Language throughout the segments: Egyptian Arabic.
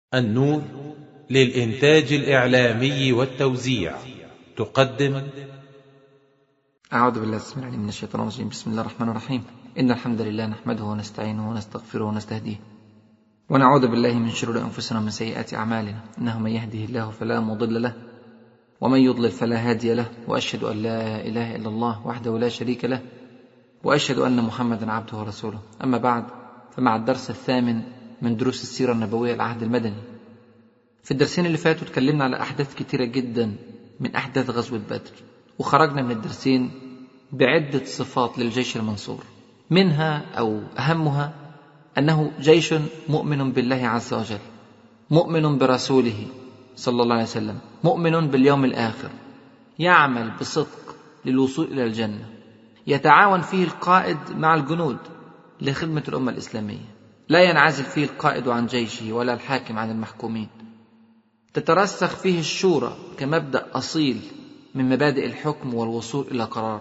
النور للإنتاج الإعلامي والتوزيع تقدم أعوذ بالله السميع العليم من الشيطان الرجيم بسم الله الرحمن الرحيم إن الحمد لله نحمده ونستعينه ونستغفره ونستهديه ونعوذ بالله من شرور أنفسنا ومن سيئات أعمالنا إنه من يهده الله فلا مضل له ومن يضلل فلا هادي له وأشهد أن لا إله إلا الله وحده لا شريك له وأشهد أن محمدا عبده ورسوله أما بعد فمع الدرس الثامن من دروس السيرة النبوية العهد المدني في الدرسين اللي فاتوا اتكلمنا على أحداث كتيرة جدا من أحداث غزوة بدر وخرجنا من الدرسين بعدة صفات للجيش المنصور منها أو أهمها أنه جيش مؤمن بالله عز وجل مؤمن برسوله صلى الله عليه وسلم مؤمن باليوم الآخر يعمل بصدق للوصول إلى الجنة يتعاون فيه القائد مع الجنود لخدمة الأمة الإسلامية لا ينعزل فيه القائد عن جيشه ولا الحاكم عن المحكومين تترسخ فيه الشورى كمبدا اصيل من مبادئ الحكم والوصول الى قرار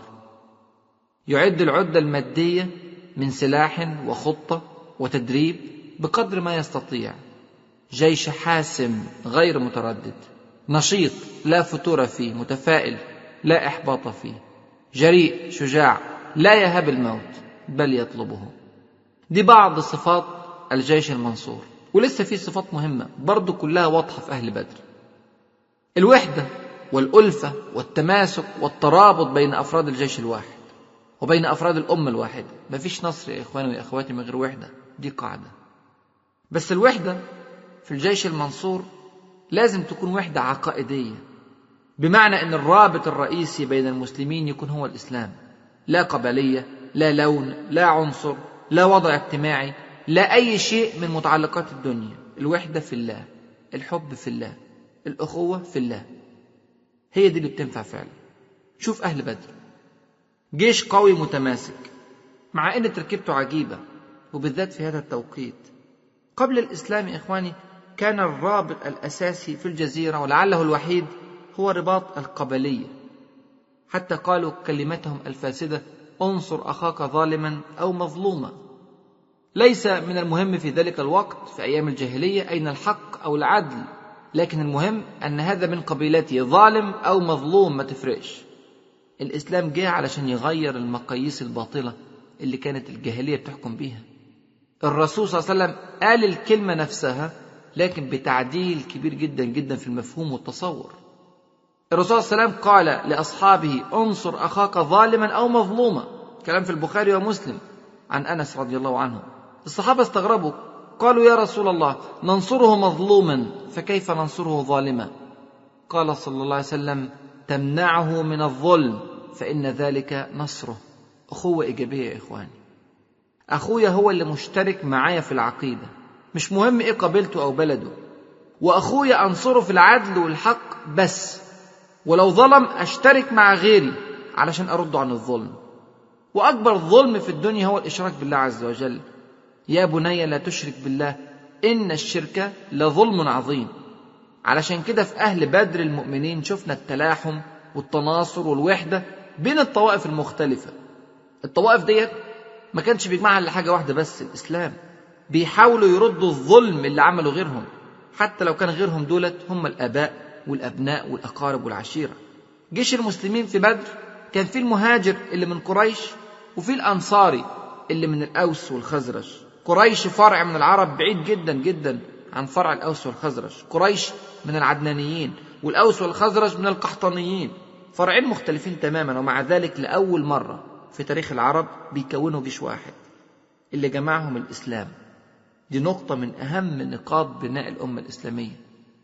يعد العده الماديه من سلاح وخطه وتدريب بقدر ما يستطيع جيش حاسم غير متردد نشيط لا فتور فيه متفائل لا احباط فيه جريء شجاع لا يهاب الموت بل يطلبه دي بعض صفات الجيش المنصور ولسه في صفات مهمة برضو كلها واضحة في أهل بدر الوحدة والألفة والتماسك والترابط بين أفراد الجيش الواحد وبين أفراد الأمة الواحدة مفيش نصر يا إخواني ويا أخواتي من غير وحدة دي قاعدة بس الوحدة في الجيش المنصور لازم تكون وحدة عقائدية بمعنى أن الرابط الرئيسي بين المسلمين يكون هو الإسلام لا قبلية لا لون لا عنصر لا وضع اجتماعي لا أي شيء من متعلقات الدنيا الوحدة في الله الحب في الله الأخوة في الله هي دي اللي بتنفع فعلا شوف أهل بدر جيش قوي متماسك مع أن تركيبته عجيبة وبالذات في هذا التوقيت قبل الإسلام يا إخواني كان الرابط الأساسي في الجزيرة ولعله الوحيد هو رباط القبلية حتى قالوا كلمتهم الفاسدة انصر أخاك ظالما أو مظلوما ليس من المهم في ذلك الوقت في أيام الجاهلية أين الحق أو العدل لكن المهم أن هذا من قبيلته ظالم أو مظلوم ما تفرقش الإسلام جاء علشان يغير المقاييس الباطلة اللي كانت الجاهلية بتحكم بيها الرسول صلى الله عليه وسلم قال الكلمة نفسها لكن بتعديل كبير جدا جدا في المفهوم والتصور الرسول صلى الله عليه وسلم قال لأصحابه انصر أخاك ظالما أو مظلوما كلام في البخاري ومسلم عن أنس رضي الله عنه الصحابة استغربوا قالوا يا رسول الله ننصره مظلوما فكيف ننصره ظالما قال صلى الله عليه وسلم تمنعه من الظلم فإن ذلك نصره أخوة إيجابية يا إخواني أخويا هو اللي مشترك معايا في العقيدة مش مهم إيه قبيلته أو بلده وأخويا أنصره في العدل والحق بس ولو ظلم أشترك مع غيري علشان أرده عن الظلم وأكبر ظلم في الدنيا هو الإشراك بالله عز وجل يا بني لا تشرك بالله إن الشرك لظلم عظيم علشان كده في أهل بدر المؤمنين شفنا التلاحم والتناصر والوحدة بين الطوائف المختلفة الطوائف ديت ما كانش بيجمعها إلا حاجة واحدة بس الإسلام بيحاولوا يردوا الظلم اللي عمله غيرهم حتى لو كان غيرهم دولت هم الآباء والأبناء والأقارب والعشيرة جيش المسلمين في بدر كان في المهاجر اللي من قريش وفي الأنصاري اللي من الأوس والخزرج قريش فرع من العرب بعيد جدا جدا عن فرع الأوس والخزرج قريش من العدنانيين والأوس والخزرج من القحطانيين فرعين مختلفين تماما ومع ذلك لأول مرة في تاريخ العرب بيكونوا جيش واحد اللي جمعهم الإسلام دي نقطة من أهم نقاط بناء الأمة الإسلامية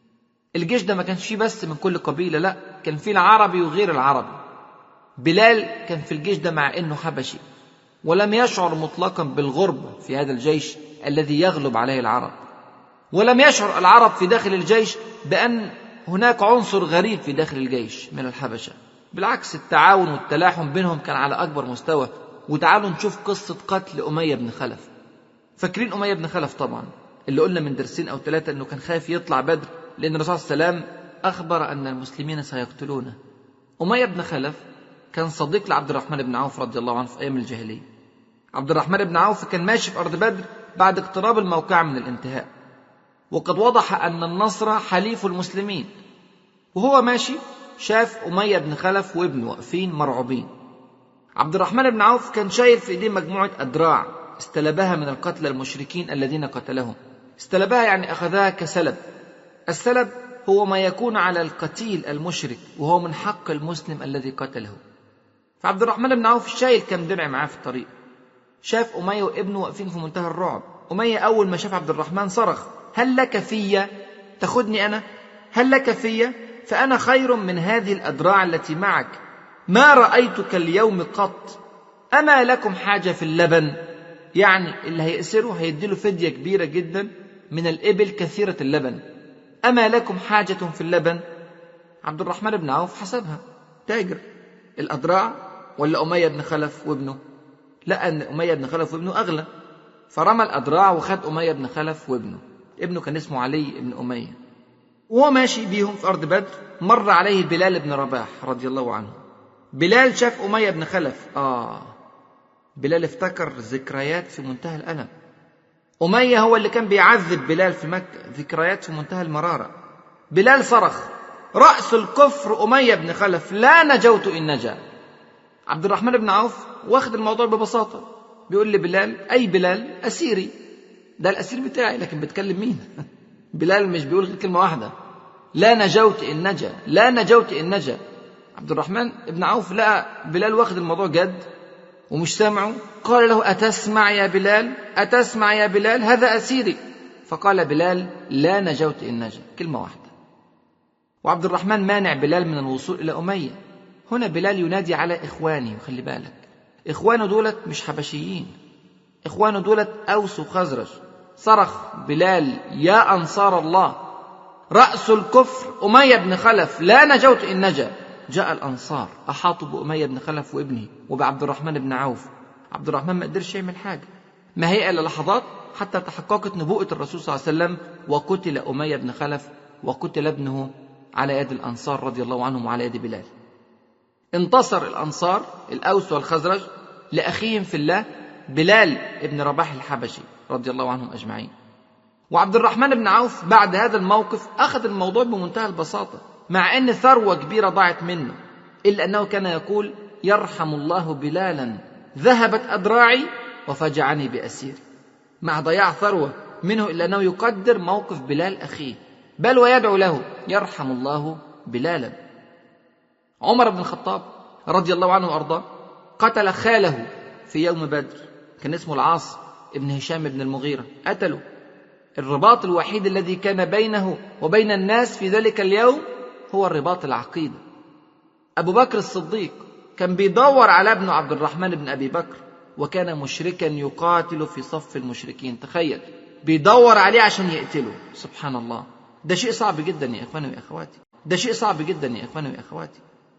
الجيش ده ما كانش فيه بس من كل قبيلة لا كان فيه العربي وغير العربي بلال كان في الجيش ده مع انه حبشي ولم يشعر مطلقا بالغربه في هذا الجيش الذي يغلب عليه العرب ولم يشعر العرب في داخل الجيش بان هناك عنصر غريب في داخل الجيش من الحبشه بالعكس التعاون والتلاحم بينهم كان على اكبر مستوى وتعالوا نشوف قصه قتل اميه بن خلف فاكرين اميه بن خلف طبعا اللي قلنا من درسين او ثلاثه انه كان خايف يطلع بدر لان الرسول صلى الله عليه وسلم اخبر ان المسلمين سيقتلونه اميه بن خلف كان صديق لعبد الرحمن بن عوف رضي الله عنه في أيام الجاهلية عبد الرحمن بن عوف كان ماشي في أرض بدر بعد اقتراب الموقع من الانتهاء وقد وضح أن النصر حليف المسلمين وهو ماشي شاف أمية بن خلف وابنه واقفين مرعوبين عبد الرحمن بن عوف كان شايل في ايديه مجموعة أدراع استلبها من القتلى المشركين الذين قتلهم استلبها يعني أخذها كسلب السلب هو ما يكون على القتيل المشرك وهو من حق المسلم الذي قتله فعبد الرحمن بن عوف شايل كم درع معاه في الطريق شاف أمية وابنه واقفين في منتهى الرعب أمية أول ما شاف عبد الرحمن صرخ هل لك في تاخدني أنا هل لك في فأنا خير من هذه الأدراع التي معك ما رأيتك اليوم قط أما لكم حاجة في اللبن يعني اللي هيأسره هيديله فدية كبيرة جدا من الإبل كثيرة اللبن أما لكم حاجة في اللبن عبد الرحمن بن عوف حسبها تاجر الأدراع ولا أمية بن خلف وابنه لقى أن أمية بن خلف وابنه أغلى فرمى الأدراع وخد أمية بن خلف وابنه ابنه كان اسمه علي بن أمية وهو ماشي بيهم في أرض بدر مر عليه بلال بن رباح رضي الله عنه بلال شاف أمية بن خلف آه بلال افتكر ذكريات في منتهى الألم أمية هو اللي كان بيعذب بلال في مكة ذكريات في منتهى المرارة بلال صرخ رأس الكفر أمية بن خلف لا نجوت إن نجا عبد الرحمن بن عوف واخد الموضوع ببساطة بيقول لبلال أي بلال أسيري ده الأسير بتاعي لكن بتكلم مين بلال مش بيقول غير كلمة واحدة لا نجوت إن نجا لا نجوت إن نجا عبد الرحمن بن عوف لقى بلال واخد الموضوع جد ومش سامعه قال له أتسمع يا بلال أتسمع يا بلال هذا أسيري فقال بلال لا نجوت إن نجا كلمة واحدة وعبد الرحمن مانع بلال من الوصول إلى أمية هنا بلال ينادي على إخواني وخلي بالك إخوانه دولت مش حبشيين إخوانه دولت أوس وخزرج صرخ بلال يا أنصار الله رأس الكفر أمية بن خلف لا نجوت إن نجا جاء الأنصار أحاطوا بأمية بن خلف وابنه وبعبد الرحمن بن عوف عبد الرحمن ما قدرش يعمل حاجة ما هي إلا لحظات حتى تحققت نبوءة الرسول صلى الله عليه وسلم وقتل أمية بن خلف وقتل ابنه على يد الأنصار رضي الله عنهم وعلى يد بلال انتصر الأنصار الأوس والخزرج لأخيهم في الله بلال ابن رباح الحبشي رضي الله عنهم أجمعين وعبد الرحمن بن عوف بعد هذا الموقف أخذ الموضوع بمنتهى البساطة مع أن ثروة كبيرة ضاعت منه إلا أنه كان يقول يرحم الله بلالا ذهبت أدراعي وفجعني بأسيري مع ضياع ثروة منه إلا أنه يقدر موقف بلال أخيه بل ويدعو له يرحم الله بلالا عمر بن الخطاب رضي الله عنه وأرضاه قتل خاله في يوم بدر كان اسمه العاص ابن هشام بن المغيرة قتله الرباط الوحيد الذي كان بينه وبين الناس في ذلك اليوم هو الرباط العقيدة أبو بكر الصديق كان بيدور على ابنه عبد الرحمن بن أبي بكر وكان مشركا يقاتل في صف المشركين تخيل بيدور عليه عشان يقتله سبحان الله ده شيء صعب جدا يا إخواني وأخواتي ده شيء صعب جدا يا إخواني وأخواتي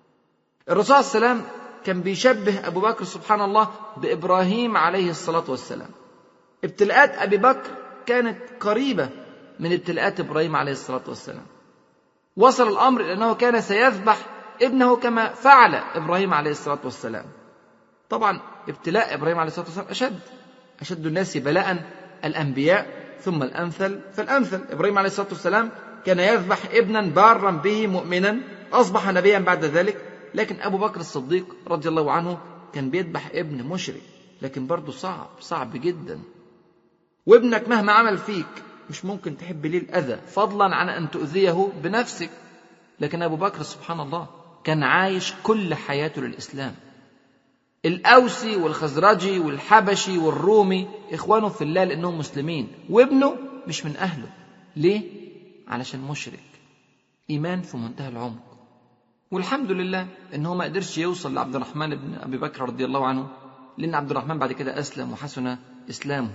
الرسول صلى الله عليه وسلم كان بيشبه أبو بكر سبحان الله بإبراهيم عليه الصلاة والسلام ابتلاءات أبي بكر كانت قريبة من ابتلاءات إبراهيم عليه الصلاة والسلام وصل الأمر إلى أنه كان سيذبح ابنه كما فعل إبراهيم عليه الصلاة والسلام طبعا ابتلاء إبراهيم عليه الصلاة والسلام أشد أشد الناس بلاء الأنبياء ثم الأمثل فالأمثل إبراهيم عليه الصلاة والسلام كان يذبح ابنا بارا به مؤمنا أصبح نبيا بعد ذلك لكن أبو بكر الصديق رضي الله عنه كان بيذبح ابن مشرك لكن برضه صعب صعب جدا وابنك مهما عمل فيك مش ممكن تحب ليه الأذى فضلا عن أن تؤذيه بنفسك لكن أبو بكر سبحان الله كان عايش كل حياته للإسلام الأوسي والخزرجي والحبشي والرومي إخوانه في الله لأنهم مسلمين وابنه مش من أهله ليه؟ علشان مشرك إيمان في منتهى العمق والحمد لله ان هو ما قدرش يوصل لعبد الرحمن بن ابي بكر رضي الله عنه لان عبد الرحمن بعد كده اسلم وحسن اسلامه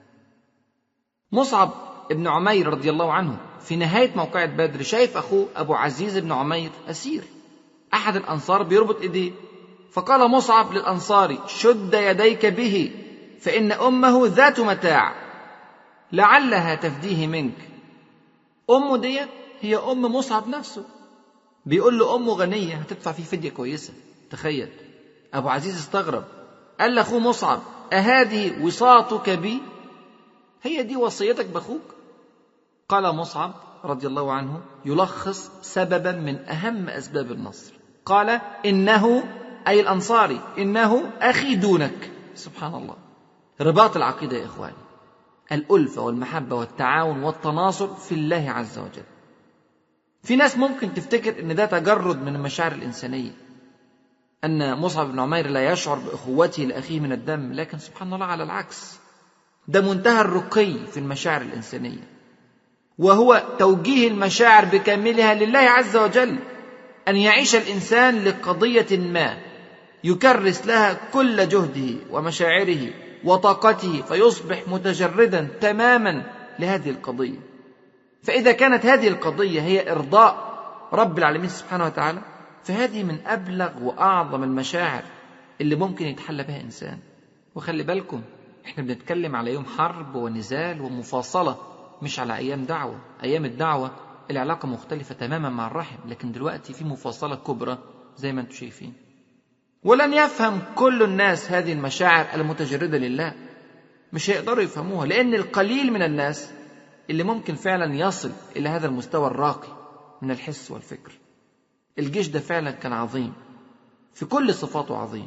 مصعب ابن عمير رضي الله عنه في نهاية موقعة بدر شايف أخوه أبو عزيز بن عمير أسير أحد الأنصار بيربط إيديه فقال مصعب للأنصاري شد يديك به فإن أمه ذات متاع لعلها تفديه منك أمه ديت هي أم مصعب نفسه بيقول له أمه غنية هتدفع فيه فدية كويسة تخيل أبو عزيز استغرب قال لأخوه مصعب أهذه وصاتك بي هي دي وصيتك بأخوك قال مصعب رضي الله عنه يلخص سببا من أهم أسباب النصر قال إنه أي الأنصاري إنه أخي دونك سبحان الله رباط العقيدة يا إخواني الألفة والمحبة والتعاون والتناصر في الله عز وجل في ناس ممكن تفتكر ان ده تجرد من المشاعر الانسانيه ان مصعب بن عمير لا يشعر باخوته لاخيه من الدم لكن سبحان الله على العكس ده منتهى الرقي في المشاعر الانسانيه وهو توجيه المشاعر بكاملها لله عز وجل ان يعيش الانسان لقضيه ما يكرس لها كل جهده ومشاعره وطاقته فيصبح متجردا تماما لهذه القضيه فاذا كانت هذه القضيه هي ارضاء رب العالمين سبحانه وتعالى فهذه من ابلغ واعظم المشاعر اللي ممكن يتحلى بها انسان وخلي بالكم احنا بنتكلم على يوم حرب ونزال ومفاصله مش على ايام دعوه ايام الدعوه العلاقه مختلفه تماما مع الرحم لكن دلوقتي في مفاصله كبرى زي ما انتم شايفين ولن يفهم كل الناس هذه المشاعر المتجرده لله مش هيقدروا يفهموها لان القليل من الناس اللي ممكن فعلا يصل الى هذا المستوى الراقي من الحس والفكر الجيش ده فعلا كان عظيم في كل صفاته عظيم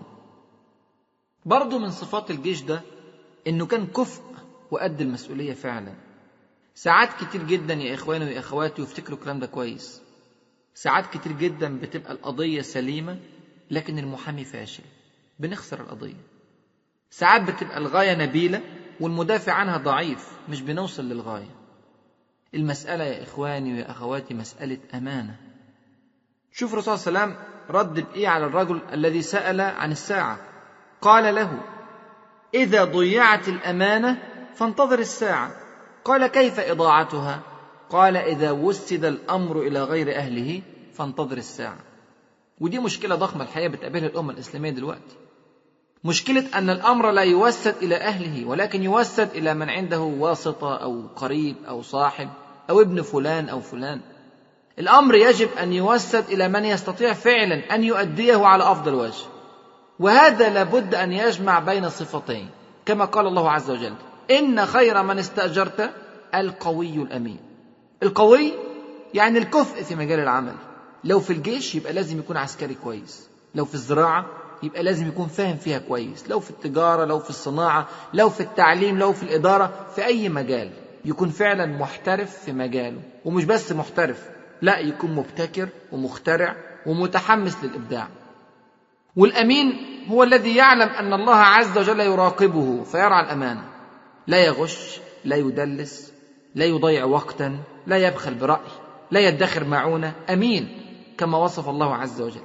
برضه من صفات الجيش ده انه كان كفء وقد المسؤوليه فعلا ساعات كتير جدا يا اخواني ويا اخواتي وافتكروا الكلام ده كويس ساعات كتير جدا بتبقى القضيه سليمه لكن المحامي فاشل بنخسر القضيه ساعات بتبقى الغايه نبيله والمدافع عنها ضعيف مش بنوصل للغايه المساله يا اخواني ويا اخواتي مساله امانه شوف الرسول صلى الله عليه وسلم رد بايه على الرجل الذي سال عن الساعه قال له اذا ضيعت الامانه فانتظر الساعه قال كيف اضاعتها قال اذا وسد الامر الى غير اهله فانتظر الساعه ودي مشكله ضخمه الحقيقه بتقابلها الامه الاسلاميه دلوقتي مشكله ان الامر لا يوسد الى اهله ولكن يوسد الى من عنده واسطه او قريب او صاحب او ابن فلان او فلان الامر يجب ان يوسد الى من يستطيع فعلا ان يؤديه على افضل وجه وهذا لابد ان يجمع بين صفتين كما قال الله عز وجل ان خير من استاجرت القوي الامين القوي يعني الكفء في مجال العمل لو في الجيش يبقى لازم يكون عسكري كويس لو في الزراعه يبقى لازم يكون فاهم فيها كويس لو في التجاره لو في الصناعه لو في التعليم لو في الاداره في اي مجال يكون فعلا محترف في مجاله ومش بس محترف لا يكون مبتكر ومخترع ومتحمس للابداع والامين هو الذي يعلم ان الله عز وجل يراقبه فيرعى الامانه لا يغش لا يدلس لا يضيع وقتا لا يبخل براي لا يدخر معونه امين كما وصف الله عز وجل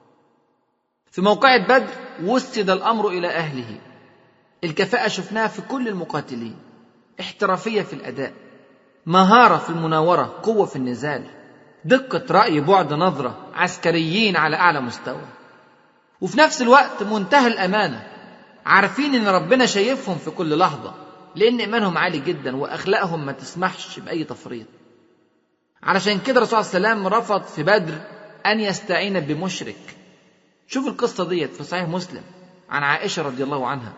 في موقعة بدر وسد الامر الى اهله الكفاءه شفناها في كل المقاتلين احترافيه في الاداء مهاره في المناوره قوه في النزال دقه راي بعد نظره عسكريين على اعلى مستوى وفي نفس الوقت منتهى الامانه عارفين ان ربنا شايفهم في كل لحظه لان ايمانهم عالي جدا واخلاقهم ما تسمحش باي تفريط علشان كده الرسول صلى الله عليه وسلم رفض في بدر ان يستعين بمشرك شوف القصه ديت في صحيح مسلم عن عائشه رضي الله عنها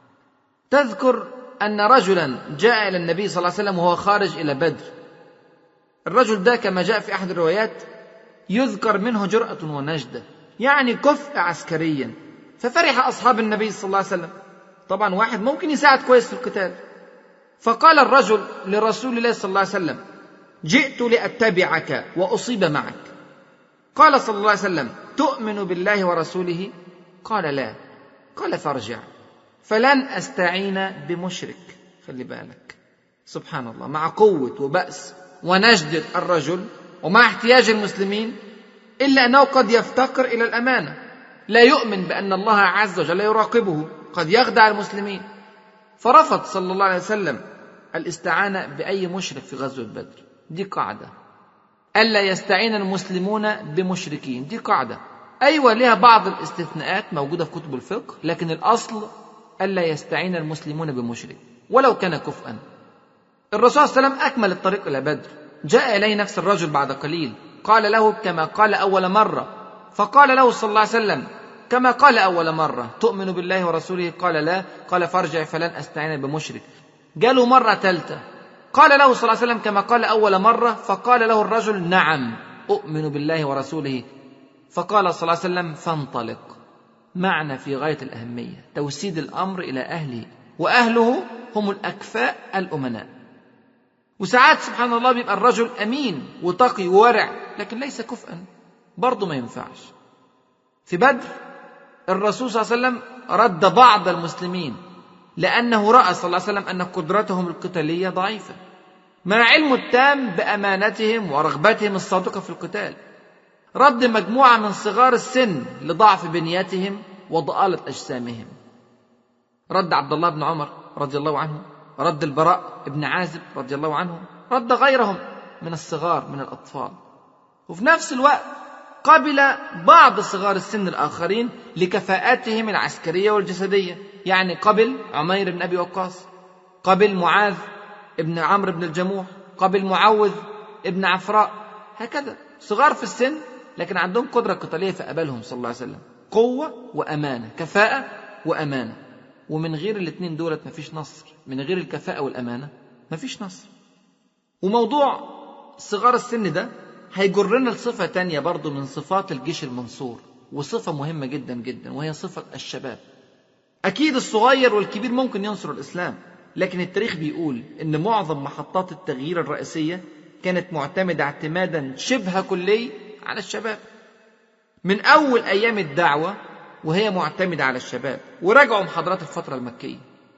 تذكر ان رجلا جاء الى النبي صلى الله عليه وسلم وهو خارج الى بدر الرجل ده كما جاء في احد الروايات يذكر منه جرأة ونجدة يعني كفء عسكريا ففرح أصحاب النبي صلى الله عليه وسلم طبعا واحد ممكن يساعد كويس في القتال فقال الرجل لرسول الله صلى الله عليه وسلم جئت لأتبعك وأصيب معك قال صلى الله عليه وسلم تؤمن بالله ورسوله قال لا قال فارجع فلن أستعين بمشرك خلي بالك سبحان الله مع قوة وبأس ونجدة الرجل ومع احتياج المسلمين إلا أنه قد يفتقر إلى الأمانة لا يؤمن بأن الله عز وجل يراقبه قد يخدع المسلمين فرفض صلى الله عليه وسلم الاستعانة بأي مشرك في غزوة بدر دي قاعدة ألا يستعين المسلمون بمشركين دي قاعدة أيوة لها بعض الاستثناءات موجودة في كتب الفقه لكن الأصل ألا يستعين المسلمون بمشرك ولو كان كفءا الرسول صلى الله عليه وسلم أكمل الطريق إلى بدر جاء إليه نفس الرجل بعد قليل قال له كما قال أول مرة فقال له صلى الله عليه وسلم كما قال أول مرة تؤمن بالله ورسوله قال لا قال فارجع فلن أستعين بمشرك جاله مرة ثالثة قال له صلى الله عليه وسلم كما قال أول مرة فقال له الرجل نعم أؤمن بالله ورسوله فقال صلى الله عليه وسلم فانطلق معنى في غاية الأهمية توسيد الأمر إلى أهله وأهله هم الأكفاء الأمناء وساعات سبحان الله بيبقى الرجل أمين وتقي وورع لكن ليس كفءا برضه ما ينفعش في بدر الرسول صلى الله عليه وسلم رد بعض المسلمين لأنه رأى صلى الله عليه وسلم أن قدرتهم القتالية ضعيفة مع علمه التام بأمانتهم ورغبتهم الصادقة في القتال رد مجموعة من صغار السن لضعف بنيتهم وضآلة أجسامهم رد عبد الله بن عمر رضي الله عنه رد البراء بن عازب رضي الله عنه رد غيرهم من الصغار من الأطفال وفي نفس الوقت قبل بعض صغار السن الآخرين لكفاءاتهم العسكرية والجسدية يعني قبل عمير بن أبي وقاص قبل معاذ ابن عمرو بن الجموح قبل معوذ ابن عفراء هكذا صغار في السن لكن عندهم قدرة قتالية فقبلهم صلى الله عليه وسلم قوة وأمانة كفاءة وأمانة ومن غير الاثنين دولت مفيش نصر من غير الكفاءة والأمانة مفيش نصر وموضوع صغار السن ده هيجرنا لصفة تانية برضو من صفات الجيش المنصور وصفة مهمة جدا جدا وهي صفة الشباب أكيد الصغير والكبير ممكن ينصر الإسلام لكن التاريخ بيقول إن معظم محطات التغيير الرئيسية كانت معتمدة اعتمادا شبه كلي على الشباب من أول أيام الدعوة وهي معتمدة على الشباب وراجعوا محاضرات الفترة المكية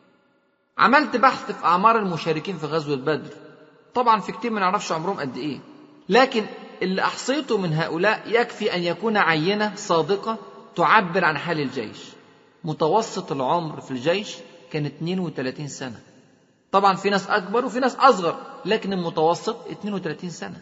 عملت بحث في أعمار المشاركين في غزوة بدر طبعا في كتير ما نعرفش عمرهم قد إيه لكن اللي أحصيته من هؤلاء يكفي أن يكون عينة صادقة تعبر عن حال الجيش متوسط العمر في الجيش كان 32 سنة طبعا في ناس أكبر وفي ناس أصغر لكن المتوسط 32 سنة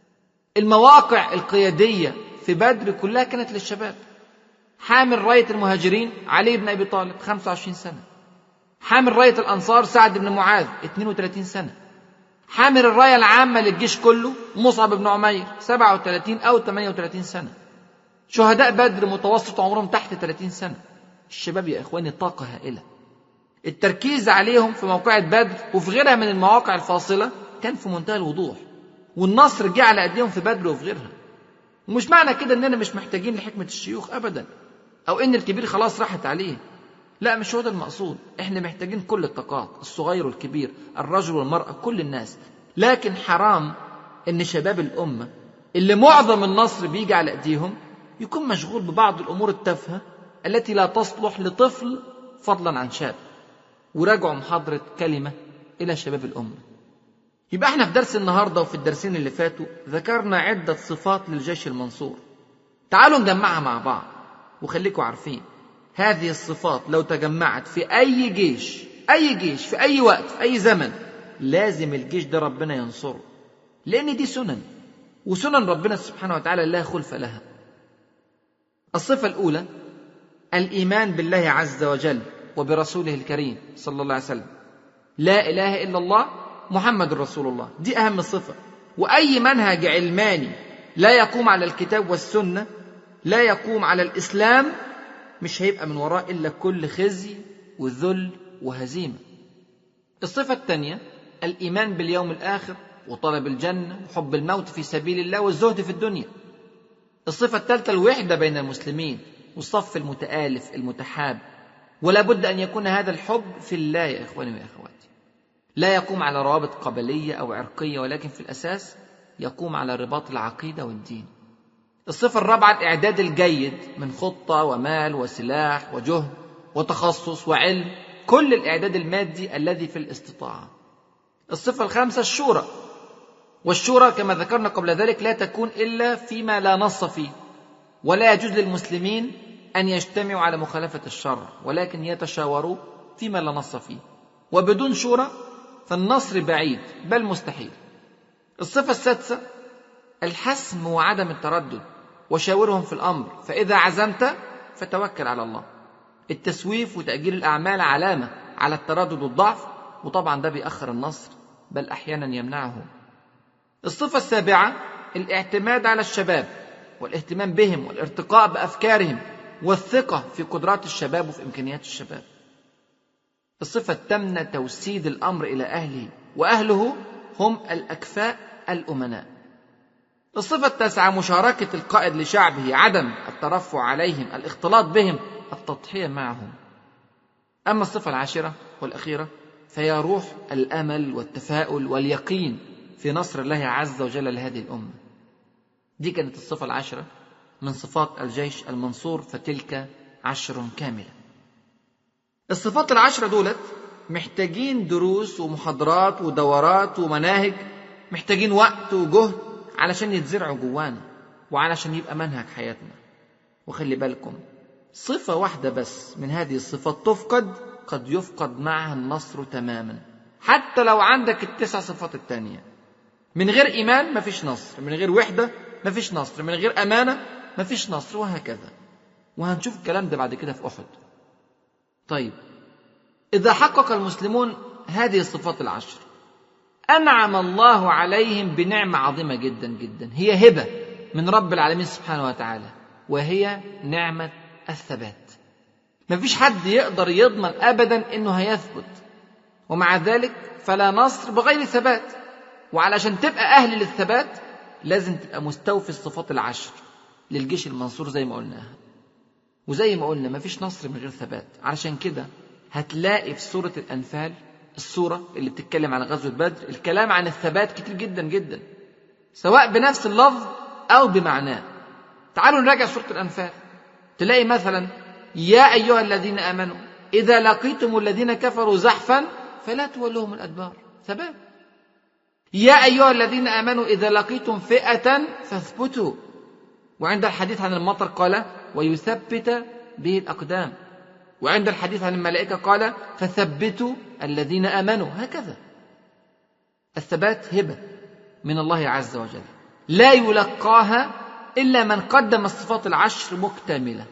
المواقع القيادية في بدر كلها كانت للشباب حامل راية المهاجرين علي بن أبي طالب 25 سنة حامل راية الأنصار سعد بن معاذ 32 سنة حامل الراية العامة للجيش كله مصعب بن عمير 37 أو 38 سنة شهداء بدر متوسط عمرهم تحت 30 سنة الشباب يا إخواني طاقة هائلة التركيز عليهم في موقعة بدر وفي غيرها من المواقع الفاصلة كان في منتهى الوضوح والنصر جه على أيديهم في بدر وفي غيرها ومش معنى كده إننا مش محتاجين لحكمة الشيوخ أبدا أو إن الكبير خلاص راحت عليه لا مش هو ده المقصود احنا محتاجين كل الطاقات الصغير والكبير الرجل والمرأة كل الناس لكن حرام ان شباب الأمة اللي معظم النصر بيجي على ايديهم يكون مشغول ببعض الأمور التافهة التي لا تصلح لطفل فضلا عن شاب وراجعوا محاضرة كلمة إلى شباب الأمة يبقى احنا في درس النهاردة وفي الدرسين اللي فاتوا ذكرنا عدة صفات للجيش المنصور تعالوا نجمعها مع بعض وخليكم عارفين هذه الصفات لو تجمعت في أي جيش أي جيش في أي وقت في أي زمن لازم الجيش ده ربنا ينصره لأن دي سنن وسنن ربنا سبحانه وتعالى لا خلف لها الصفة الأولى الإيمان بالله عز وجل وبرسوله الكريم صلى الله عليه وسلم لا إله إلا الله محمد رسول الله دي أهم صفة وأي منهج علماني لا يقوم على الكتاب والسنة لا يقوم على الإسلام مش هيبقى من وراه إلا كل خزي وذل وهزيمة الصفة الثانية الإيمان باليوم الآخر وطلب الجنة وحب الموت في سبيل الله والزهد في الدنيا الصفة الثالثة الوحدة بين المسلمين والصف المتآلف المتحاب ولا بد أن يكون هذا الحب في الله يا إخواني وأخواتي لا يقوم على روابط قبلية أو عرقية ولكن في الأساس يقوم على رباط العقيدة والدين الصفة الرابعة الإعداد الجيد من خطة ومال وسلاح وجهد وتخصص وعلم كل الإعداد المادي الذي في الاستطاعة الصفة الخامسة الشورى والشورى كما ذكرنا قبل ذلك لا تكون إلا فيما لا نص فيه ولا يجوز للمسلمين أن يجتمعوا على مخالفة الشر ولكن يتشاوروا فيما لا نص فيه وبدون شورى فالنصر بعيد بل مستحيل الصفة السادسة الحسم وعدم التردد وشاورهم في الأمر فإذا عزمت فتوكل على الله التسويف وتأجيل الأعمال علامة على التردد والضعف وطبعا ده بيأخر النصر بل أحيانا يمنعه الصفة السابعة الاعتماد على الشباب والاهتمام بهم والارتقاء بأفكارهم والثقة في قدرات الشباب وفي إمكانيات الشباب الصفة الثامنة توسيد الأمر إلى أهله وأهله هم الأكفاء الأمناء الصفة التاسعة مشاركة القائد لشعبه عدم الترفع عليهم الاختلاط بهم التضحية معهم أما الصفة العاشرة والأخيرة فهي روح الأمل والتفاؤل واليقين في نصر الله عز وجل لهذه الأمة دي كانت الصفة العاشرة من صفات الجيش المنصور فتلك عشر كاملة الصفات العشرة دولت محتاجين دروس ومحاضرات ودورات ومناهج محتاجين وقت وجهد علشان يتزرعوا جوانا وعلشان يبقى منهج حياتنا وخلي بالكم صفة واحدة بس من هذه الصفات تفقد قد يفقد معها النصر تماما حتى لو عندك التسع صفات التانية من غير إيمان مفيش نصر من غير وحدة مفيش نصر من غير أمانة مفيش نصر وهكذا وهنشوف الكلام ده بعد كده في أحد طيب إذا حقق المسلمون هذه الصفات العشر أنعم الله عليهم بنعمة عظيمة جدا جدا هي هبة من رب العالمين سبحانه وتعالى وهي نعمة الثبات مفيش حد يقدر يضمن أبدا إنه هيثبت ومع ذلك فلا نصر بغير ثبات وعلشان تبقى أهل للثبات لازم تبقى مستوفي الصفات العشر للجيش المنصور زي ما قلناها وزي ما قلنا مفيش نصر من غير ثبات علشان كده هتلاقي في سورة الأنفال السورة اللي بتتكلم عن غزوة بدر الكلام عن الثبات كتير جدا جدا سواء بنفس اللفظ أو بمعناه تعالوا نراجع سورة الأنفال تلاقي مثلا يا أيها الذين آمنوا إذا لقيتم الذين كفروا زحفا فلا تولوهم الأدبار ثبات يا أيها الذين آمنوا إذا لقيتم فئة فاثبتوا وعند الحديث عن المطر قال ويثبت به الأقدام وعند الحديث عن الملائكة قال فثبتوا الذين آمنوا هكذا الثبات هبة من الله عز وجل لا يلقاها إلا من قدم الصفات العشر مكتملة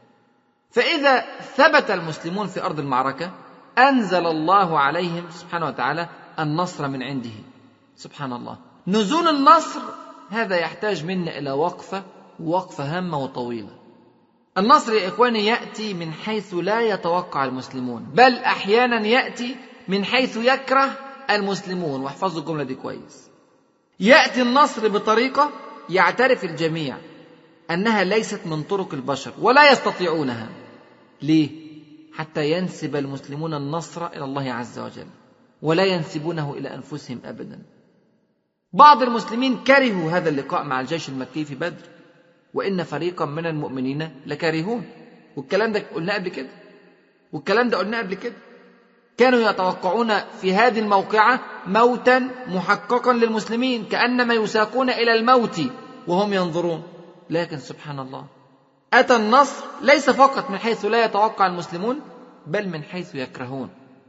فإذا ثبت المسلمون في أرض المعركة أنزل الله عليهم سبحانه وتعالى النصر من عنده سبحان الله نزول النصر هذا يحتاج منا إلى وقفة وقفة هامة وطويلة النصر يا إخواني يأتي من حيث لا يتوقع المسلمون بل أحيانا يأتي من حيث يكره المسلمون واحفظوا الجملة دي كويس يأتي النصر بطريقة يعترف الجميع أنها ليست من طرق البشر ولا يستطيعونها ليه؟ حتى ينسب المسلمون النصر إلى الله عز وجل ولا ينسبونه إلى أنفسهم أبدا بعض المسلمين كرهوا هذا اللقاء مع الجيش المكي في بدر وإن فريقا من المؤمنين لكارهون والكلام ده قلناه قبل كده والكلام ده قلناه قبل كده كانوا يتوقعون في هذه الموقعة موتا محققا للمسلمين كأنما يساقون إلى الموت وهم ينظرون لكن سبحان الله أتى النصر ليس فقط من حيث لا يتوقع المسلمون بل من حيث يكرهون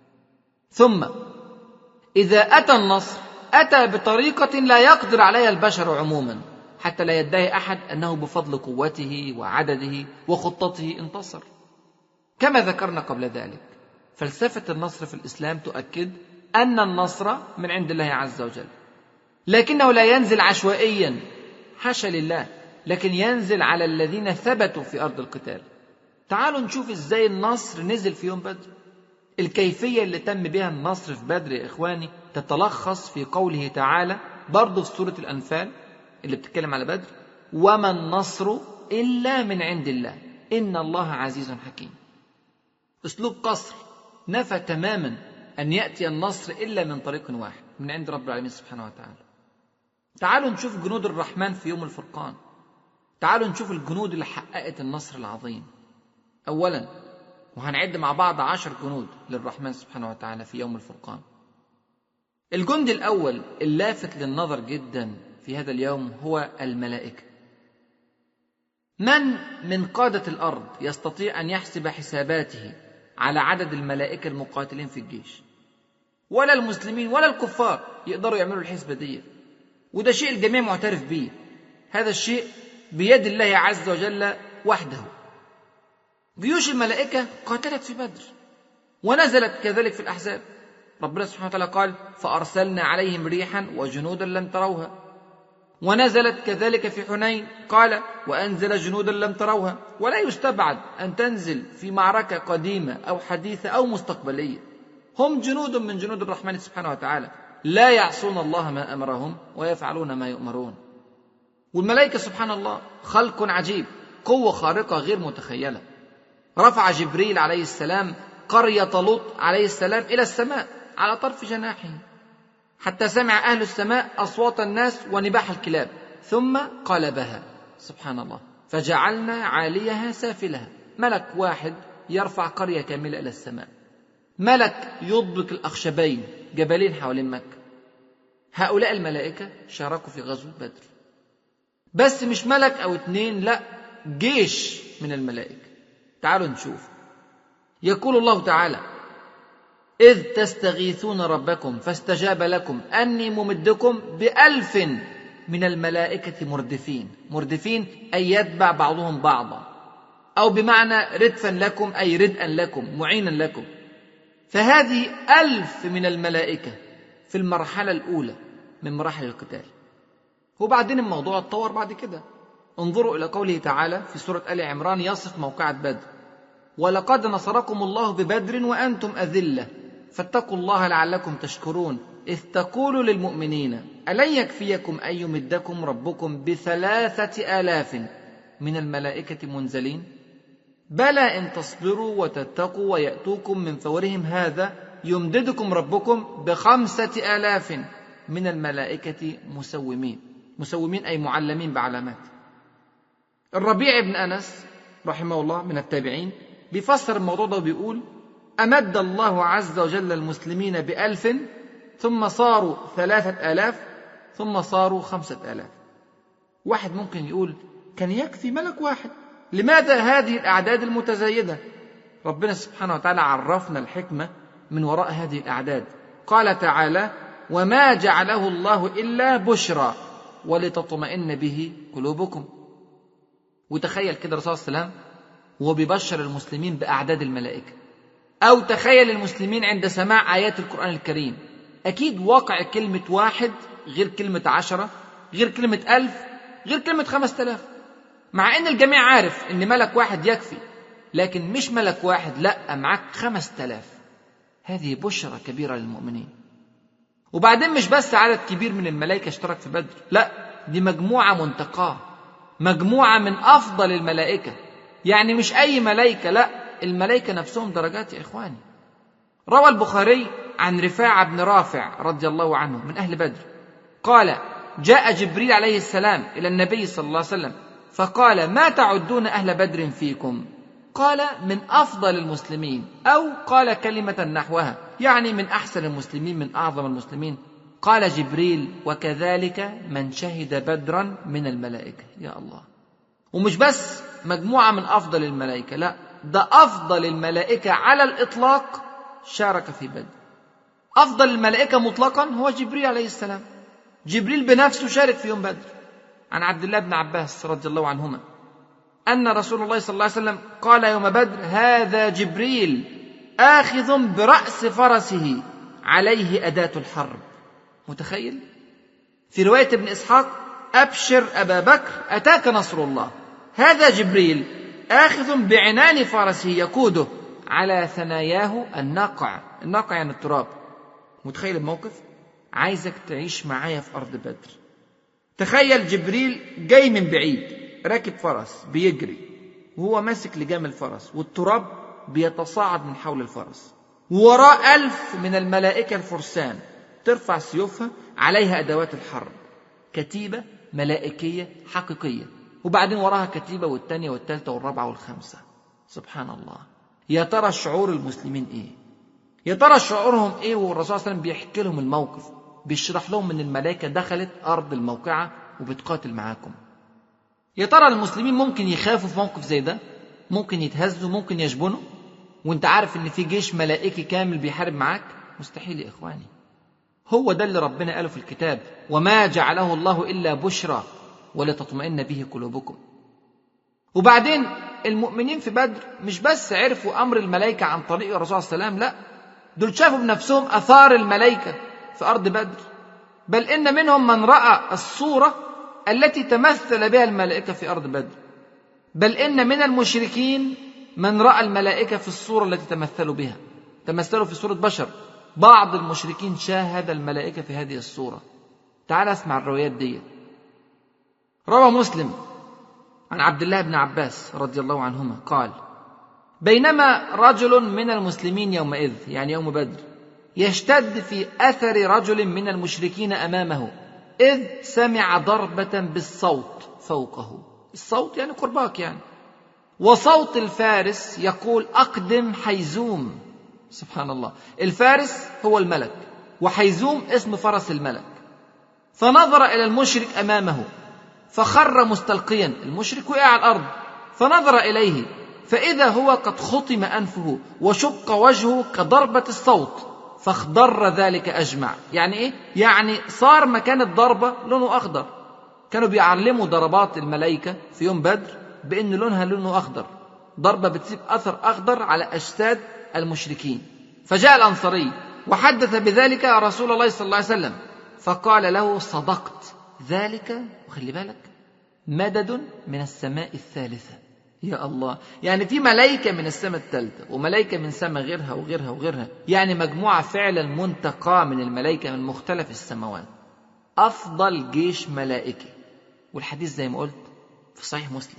ثم إذا أتى النصر أتى بطريقة لا يقدر عليها البشر عموما حتى لا يدعي أحد أنه بفضل قوته وعدده وخطته انتصر كما ذكرنا قبل ذلك فلسفة النصر في الإسلام تؤكد أن النصر من عند الله عز وجل لكنه لا ينزل عشوائيا حاشا لله لكن ينزل على الذين ثبتوا في أرض القتال تعالوا نشوف ازاي النصر نزل في يوم بدر الكيفية اللي تم بها النصر في بدر يا إخواني تتلخص في قوله تعالى برضه في سورة الأنفال اللي بتتكلم على بدر وما النصر إلا من عند الله إن الله عزيز حكيم أسلوب قصر نفى تماما أن يأتي النصر إلا من طريق واحد من عند رب العالمين سبحانه وتعالى تعالوا نشوف جنود الرحمن في يوم الفرقان تعالوا نشوف الجنود اللي حققت النصر العظيم أولا وهنعد مع بعض عشر جنود للرحمن سبحانه وتعالى في يوم الفرقان الجند الأول اللافت للنظر جدا في هذا اليوم هو الملائكة من من قادة الأرض يستطيع أن يحسب حساباته على عدد الملائكة المقاتلين في الجيش ولا المسلمين ولا الكفار يقدروا يعملوا الحسبة دي وده شيء الجميع معترف به هذا الشيء بيد الله عز وجل وحده جيوش الملائكة قاتلت في بدر ونزلت كذلك في الأحزاب ربنا سبحانه وتعالى قال فأرسلنا عليهم ريحا وجنودا لم تروها ونزلت كذلك في حنين قال وأنزل جنودا لم تروها ولا يستبعد أن تنزل في معركة قديمة أو حديثة أو مستقبلية هم جنود من جنود الرحمن سبحانه وتعالى لا يعصون الله ما امرهم ويفعلون ما يؤمرون والملائكه سبحان الله خلق عجيب قوه خارقه غير متخيله رفع جبريل عليه السلام قريه لوط عليه السلام الى السماء على طرف جناحه حتى سمع اهل السماء اصوات الناس ونباح الكلاب ثم قلبها سبحان الله فجعلنا عاليها سافلها ملك واحد يرفع قريه كامله الى السماء ملك يضبط الاخشبين جبلين حوالين مكه هؤلاء الملائكه شاركوا في غزوه بدر بس مش ملك او اتنين لا جيش من الملائكه تعالوا نشوف يقول الله تعالى إذ تستغيثون ربكم فاستجاب لكم أني ممدكم بألف من الملائكة مردفين مردفين أي يتبع بعضهم بعضا أو بمعنى ردفا لكم أي ردءا لكم معينا لكم فهذه ألف من الملائكة في المرحلة الأولى من مراحل القتال وبعدين الموضوع اتطور بعد كده انظروا إلى قوله تعالى في سورة آل عمران يصف موقعة بدر ولقد نصركم الله ببدر وأنتم أذلة فاتقوا الله لعلكم تشكرون إذ تقول للمؤمنين ألن يكفيكم أن يمدكم ربكم بثلاثة آلاف من الملائكة منزلين بلى إن تصبروا وتتقوا ويأتوكم من فورهم هذا يمددكم ربكم بخمسة آلاف من الملائكة مسومين مسومين أي معلمين بعلامات الربيع بن أنس رحمه الله من التابعين بيفسر الموضوع ده وبيقول أمد الله عز وجل المسلمين بألف ثم صاروا ثلاثة آلاف ثم صاروا خمسة آلاف واحد ممكن يقول كان يكفي ملك واحد لماذا هذه الأعداد المتزايدة ربنا سبحانه وتعالى عرفنا الحكمة من وراء هذه الأعداد قال تعالى وما جعله الله إلا بشرى ولتطمئن به قلوبكم وتخيل كده الرسول صلى الله عليه وسلم وهو بيبشر المسلمين بأعداد الملائكة أو تخيل المسلمين عند سماع آيات القرآن الكريم أكيد واقع كلمة واحد غير كلمة عشرة غير كلمة ألف غير كلمة خمسة آلاف مع أن الجميع عارف أن ملك واحد يكفي لكن مش ملك واحد لا معك خمسة آلاف هذه بشرى كبيرة للمؤمنين وبعدين مش بس عدد كبير من الملائكة اشترك في بدر لا دي مجموعة منتقاة مجموعة من أفضل الملائكة يعني مش أي ملائكة لا الملائكة نفسهم درجات يا إخواني روى البخاري عن رفاعة بن رافع رضي الله عنه من أهل بدر قال جاء جبريل عليه السلام إلى النبي صلى الله عليه وسلم فقال ما تعدون أهل بدر فيكم قال من أفضل المسلمين أو قال كلمة نحوها يعني من أحسن المسلمين من أعظم المسلمين قال جبريل وكذلك من شهد بدرا من الملائكة يا الله ومش بس مجموعة من أفضل الملائكة لا ده أفضل الملائكة على الإطلاق شارك في بدر أفضل الملائكة مطلقا هو جبريل عليه السلام جبريل بنفسه شارك في يوم بدر عن عبد الله بن عباس رضي الله عنهما أن رسول الله صلى الله عليه وسلم قال يوم بدر هذا جبريل آخذ برأس فرسه عليه أداة الحرب متخيل في رواية ابن إسحاق أبشر أبا بكر أتاك نصر الله هذا جبريل آخذ بعنان فرسه يقوده على ثناياه الناقع الناقع يعني التراب متخيل الموقف عايزك تعيش معايا في أرض بدر تخيل جبريل جاي من بعيد راكب فرس بيجري وهو ماسك لجام الفرس والتراب بيتصاعد من حول الفرس ووراه ألف من الملائكة الفرسان ترفع سيوفها عليها أدوات الحرب كتيبة ملائكية حقيقية وبعدين وراها كتيبة والتانية والتالتة والرابعة والخامسة سبحان الله يا ترى شعور المسلمين ايه يا ترى شعورهم ايه والرسول صلى الله عليه وسلم بيحكي لهم الموقف بيشرح لهم ان الملائكة دخلت أرض الموقعة وبتقاتل معاكم يا ترى المسلمين ممكن يخافوا في موقف زي ده ممكن يتهزوا ممكن يشبنوا وانت عارف ان في جيش ملائكي كامل بيحارب معاك مستحيل يا اخواني هو ده اللي ربنا قاله في الكتاب وما جعله الله الا بشرى ولتطمئن به قلوبكم وبعدين المؤمنين في بدر مش بس عرفوا امر الملائكه عن طريق الرسول صلى الله عليه وسلم لا دول شافوا بنفسهم اثار الملائكه في ارض بدر بل ان منهم من راى الصوره التي تمثل بها الملائكه في ارض بدر بل ان من المشركين من راى الملائكه في الصوره التي تمثلوا بها تمثلوا في صوره بشر بعض المشركين شاهد الملائكة في هذه الصورة تعال اسمع الروايات دي روى مسلم عن عبد الله بن عباس رضي الله عنهما قال بينما رجل من المسلمين يومئذ يعني يوم بدر يشتد في اثر رجل من المشركين امامه اذ سمع ضربه بالصوت فوقه الصوت يعني قرباك يعني وصوت الفارس يقول اقدم حيزوم سبحان الله الفارس هو الملك وحيزوم اسم فرس الملك فنظر الى المشرك امامه فخر مستلقيا المشرك وقع على الارض فنظر اليه فاذا هو قد خطم انفه وشق وجهه كضربه الصوت فاخضر ذلك اجمع يعني ايه يعني صار مكان الضربه لونه اخضر كانوا بيعلموا ضربات الملائكه في يوم بدر بان لونها لونه اخضر ضربه بتسيب اثر اخضر على اجساد المشركين فجاء الانصاري وحدث بذلك رسول الله صلى الله عليه وسلم فقال له صدقت ذلك وخلي بالك مدد من السماء الثالثة يا الله يعني في ملائكة من السماء الثالثة وملائكة من سماء غيرها وغيرها وغيرها يعني مجموعة فعلا منتقاة من الملائكة من مختلف السماوات أفضل جيش ملائكي والحديث زي ما قلت في صحيح مسلم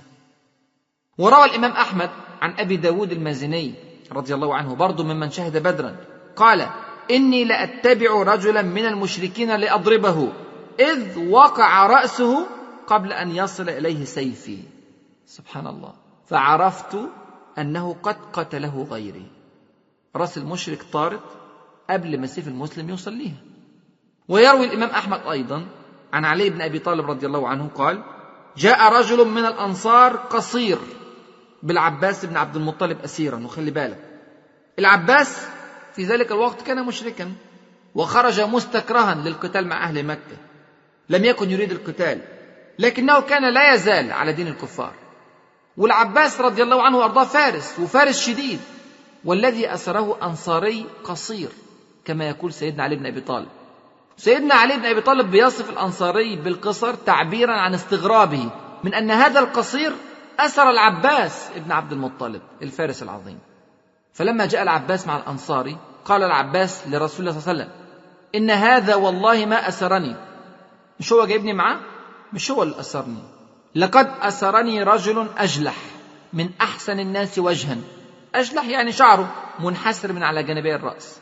وروى الإمام أحمد عن أبي داود المازني رضي الله عنه برضو ممن شهد بدرا قال إني لأتبع رجلا من المشركين لأضربه إذ وقع رأسه قبل أن يصل إليه سيفي سبحان الله فعرفت أنه قد قتله غيري رأس المشرك طارت قبل ما سيف المسلم يوصل ليها ويروي الإمام أحمد أيضا عن علي بن أبي طالب رضي الله عنه قال جاء رجل من الأنصار قصير بالعباس بن عبد المطلب أسيرا وخلي بالك العباس في ذلك الوقت كان مشركا وخرج مستكرها للقتال مع أهل مكة لم يكن يريد القتال لكنه كان لا يزال على دين الكفار والعباس رضي الله عنه وارضاه فارس وفارس شديد والذي اسره انصاري قصير كما يقول سيدنا علي بن ابي طالب سيدنا علي بن ابي طالب بيصف الانصاري بالقصر تعبيرا عن استغرابه من ان هذا القصير اسر العباس ابن عبد المطلب الفارس العظيم فلما جاء العباس مع الانصاري قال العباس لرسول الله صلى الله عليه وسلم ان هذا والله ما اسرني مش هو جايبني معاه مش هو اللي أسرني لقد أسرني رجل أجلح من أحسن الناس وجها أجلح يعني شعره منحسر من على جانبي الرأس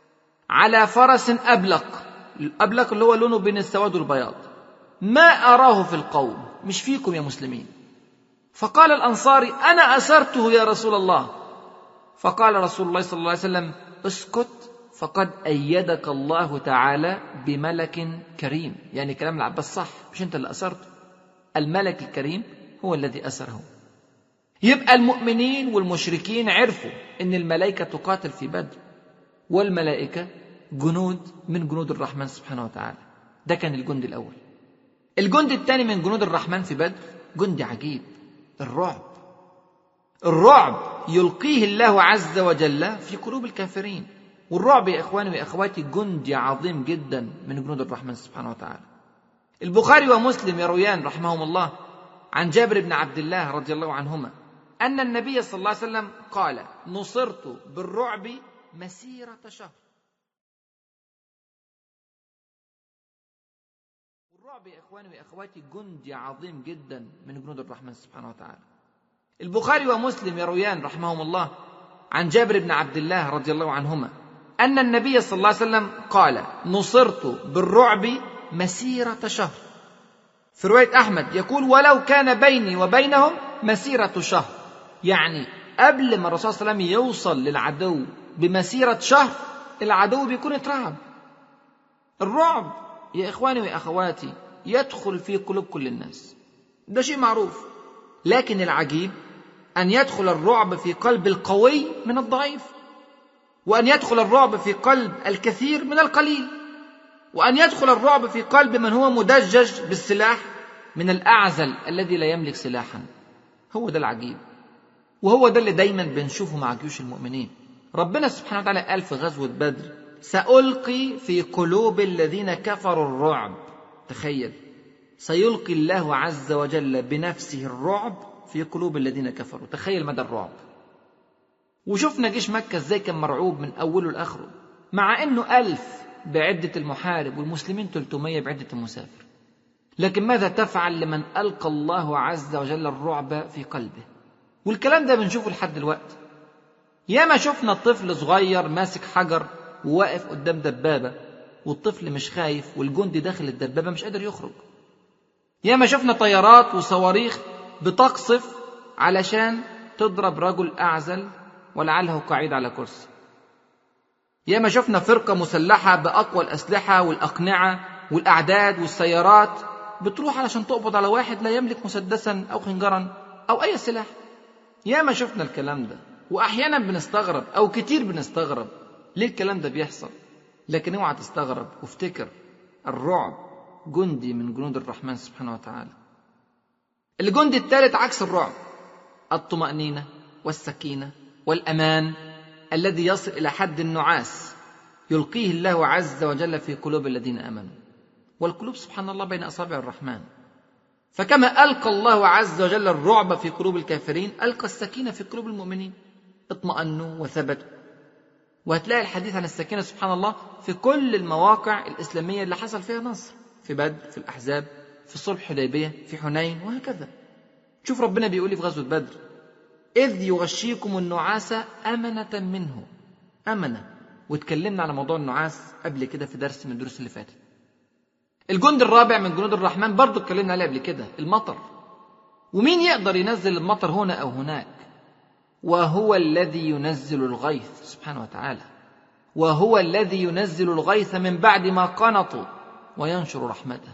على فرس أبلق الأبلق اللي هو لونه بين السواد والبياض ما أراه في القوم مش فيكم يا مسلمين فقال الأنصاري أنا أسرته يا رسول الله فقال رسول الله صلى الله عليه وسلم اسكت فقد أيدك الله تعالى بملك كريم يعني كلام العباس صح مش أنت اللي أسرته الملك الكريم هو الذي أسره يبقى المؤمنين والمشركين عرفوا أن الملائكة تقاتل في بدر والملائكة جنود من جنود الرحمن سبحانه وتعالى ده كان الجند الأول الجند الثاني من جنود الرحمن في بدر جند عجيب الرعب الرعب يلقيه الله عز وجل في قلوب الكافرين والرعب يا إخواني وأخواتي جندي عظيم جدا من جنود الرحمن سبحانه وتعالى البخاري ومسلم يرويان رحمهم الله عن جابر بن عبد الله رضي الله عنهما أن النبي صلى الله عليه وسلم قال نصرت بالرعب مسيرة شهر الرعب يا إخواني وأخواتي جندي عظيم جدا من جنود الرحمن سبحانه وتعالى البخاري ومسلم يرويان رحمهم الله عن جابر بن عبد الله رضي الله عنهما أن النبي صلى الله عليه وسلم قال نصرت بالرعب مسيرة شهر في رواية أحمد يقول ولو كان بيني وبينهم مسيرة شهر يعني قبل ما الرسول صلى الله عليه وسلم يوصل للعدو بمسيرة شهر العدو بيكون اترعب الرعب يا إخواني وأخواتي يدخل في قلوب كل الناس ده شيء معروف لكن العجيب أن يدخل الرعب في قلب القوي من الضعيف وأن يدخل الرعب في قلب الكثير من القليل وأن يدخل الرعب في قلب من هو مدجج بالسلاح من الأعزل الذي لا يملك سلاحا هو ده العجيب وهو ده اللي دايما بنشوفه مع جيوش المؤمنين ربنا سبحانه وتعالى قال في غزوة بدر سألقي في قلوب الذين كفروا الرعب تخيل سيلقي الله عز وجل بنفسه الرعب في قلوب الذين كفروا تخيل مدى الرعب وشفنا جيش مكة ازاي كان مرعوب من أوله لآخره مع أنه ألف بعدة المحارب والمسلمين 300 بعدة المسافر لكن ماذا تفعل لمن ألقى الله عز وجل الرعب في قلبه والكلام ده بنشوفه لحد دلوقتي ياما شفنا طفل صغير ماسك حجر وواقف قدام دبابة والطفل مش خايف والجندي داخل الدبابة مش قادر يخرج ياما شفنا طيارات وصواريخ بتقصف علشان تضرب رجل أعزل ولعله قاعد على كرسي ياما شفنا فرقة مسلحة بأقوى الأسلحة والأقنعة والأعداد والسيارات بتروح علشان تقبض على واحد لا يملك مسدسا أو خنجرا أو أي سلاح ياما شفنا الكلام ده وأحيانا بنستغرب أو كتير بنستغرب ليه الكلام ده بيحصل لكن اوعى تستغرب وافتكر الرعب جندي من جنود الرحمن سبحانه وتعالى الجندي الثالث عكس الرعب الطمأنينة والسكينة والأمان الذي يصل إلى حد النعاس يلقيه الله عز وجل في قلوب الذين آمنوا والقلوب سبحان الله بين أصابع الرحمن فكما ألقى الله عز وجل الرعب في قلوب الكافرين ألقى السكينة في قلوب المؤمنين اطمأنوا وثبتوا وهتلاقي الحديث عن السكينة سبحان الله في كل المواقع الإسلامية اللي حصل فيها نصر في بدر في الأحزاب في صلح حديبية في حنين وهكذا شوف ربنا بيقول في غزوة بدر إذ يغشيكم النعاس أمنة منه أمنة واتكلمنا على موضوع النعاس قبل كده في درس من الدروس اللي فاتت الجند الرابع من جنود الرحمن برضه اتكلمنا عليه قبل كده المطر ومين يقدر ينزل المطر هنا أو هناك وهو الذي ينزل الغيث سبحانه وتعالى وهو الذي ينزل الغيث من بعد ما قنطوا وينشر رحمته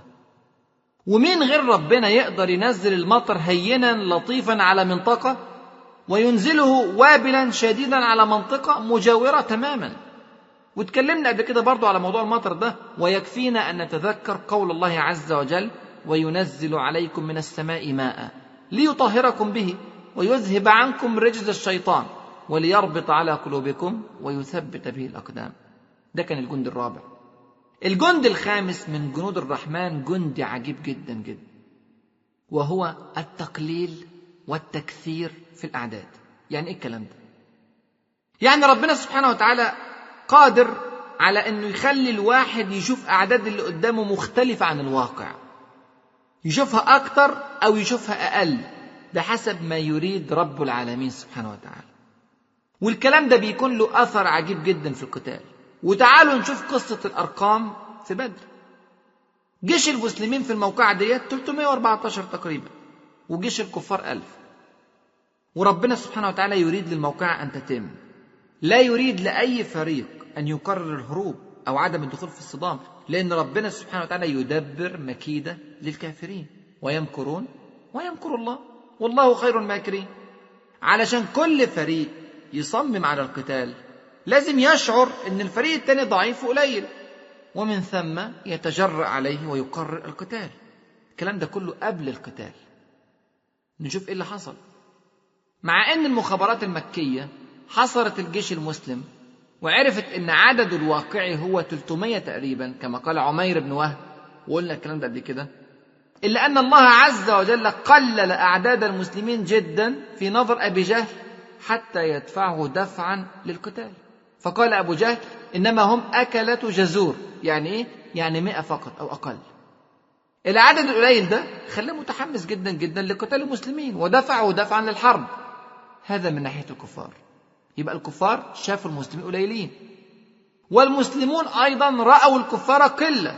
ومين غير ربنا يقدر ينزل المطر هينا لطيفا على منطقة وينزله وابلا شديدا على منطقة مجاورة تماما واتكلمنا قبل كده برضو على موضوع المطر ده ويكفينا أن نتذكر قول الله عز وجل وينزل عليكم من السماء ماء ليطهركم به ويذهب عنكم رجز الشيطان وليربط على قلوبكم ويثبت به الأقدام ده كان الجند الرابع الجند الخامس من جنود الرحمن جندي عجيب جدا جدا وهو التقليل والتكثير في الأعداد يعني إيه الكلام ده يعني ربنا سبحانه وتعالى قادر على أنه يخلي الواحد يشوف أعداد اللي قدامه مختلفة عن الواقع يشوفها أكتر أو يشوفها أقل بحسب ما يريد رب العالمين سبحانه وتعالى والكلام ده بيكون له أثر عجيب جدا في القتال وتعالوا نشوف قصة الأرقام في بدر جيش المسلمين في الموقعة ديت 314 تقريبا وجيش الكفار ألف وربنا سبحانه وتعالى يريد للموقعة أن تتم لا يريد لأي فريق أن يقرر الهروب أو عدم الدخول في الصدام لأن ربنا سبحانه وتعالى يدبر مكيدة للكافرين ويمكرون ويمكر الله والله خير الماكرين علشان كل فريق يصمم على القتال لازم يشعر ان الفريق الثاني ضعيف وقليل ومن ثم يتجرأ عليه ويقرر القتال الكلام ده كله قبل القتال نشوف ايه اللي حصل مع ان المخابرات المكية حصرت الجيش المسلم وعرفت ان عدده الواقعي هو 300 تقريبا كما قال عمير بن وهب وقلنا الكلام ده قبل كده إلا أن الله عز وجل قلل أعداد المسلمين جدا في نظر أبي جهل حتى يدفعه دفعا للقتال فقال أبو جهل إنما هم أكلة جزور يعني إيه؟ يعني مئة فقط أو أقل العدد القليل ده خلاه متحمس جدا جدا لقتال المسلمين ودفعه دفعا للحرب هذا من ناحية الكفار يبقى الكفار شافوا المسلمين قليلين والمسلمون أيضا رأوا الكفار قلة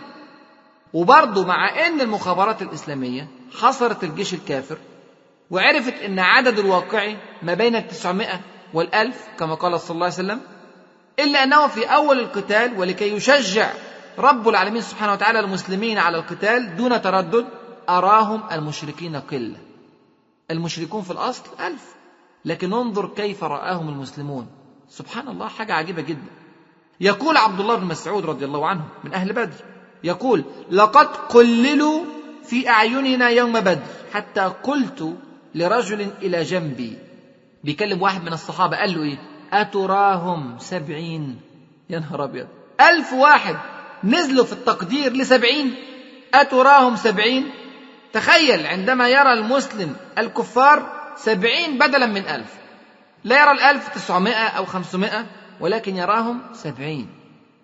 وبرضه مع ان المخابرات الاسلاميه حصرت الجيش الكافر وعرفت ان عدد الواقعي ما بين التسعمائة والألف كما قال صلى الله عليه وسلم إلا أنه في أول القتال ولكي يشجع رب العالمين سبحانه وتعالى المسلمين على القتال دون تردد أراهم المشركين قلة المشركون في الأصل ألف لكن انظر كيف رآهم المسلمون سبحان الله حاجة عجيبة جدا يقول عبد الله بن مسعود رضي الله عنه من أهل بدر يقول لقد قللوا في أعيننا يوم بدر حتى قلت لرجل إلى جنبي بيكلم واحد من الصحابة قال له إيه أتراهم سبعين يا نهار أبيض ألف واحد نزلوا في التقدير لسبعين أتراهم سبعين تخيل عندما يرى المسلم الكفار سبعين بدلا من ألف لا يرى الألف تسعمائة أو خمسمائة ولكن يراهم سبعين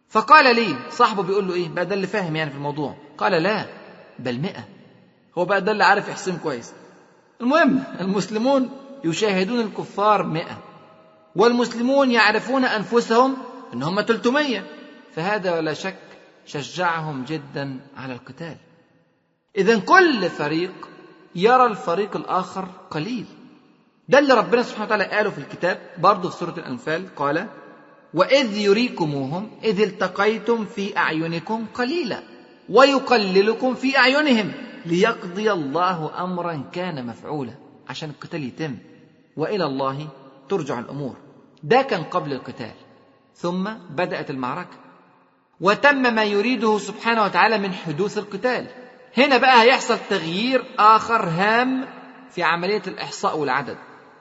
فقال لي صاحبه بيقول له ايه بقى ده اللي فاهم يعني في الموضوع قال لا بل مئة هو بقى ده اللي عارف يحسن كويس المهم المسلمون يشاهدون الكفار مئة والمسلمون يعرفون أنفسهم أنهم 300 فهذا ولا شك شجعهم جدا على القتال إذا كل فريق يرى الفريق الآخر قليل ده اللي ربنا سبحانه وتعالى قاله في الكتاب برضه في سورة الأنفال قال وإذ يريكموهم إذ التقيتم في أعينكم قليلا ويقللكم في أعينهم ليقضي الله أمرا كان مفعولا عشان القتال يتم وإلى الله ترجع الأمور ده كان قبل القتال ثم بدأت المعركة وتم ما يريده سبحانه وتعالى من حدوث القتال هنا بقى هيحصل تغيير آخر هام في عملية الإحصاء والعدد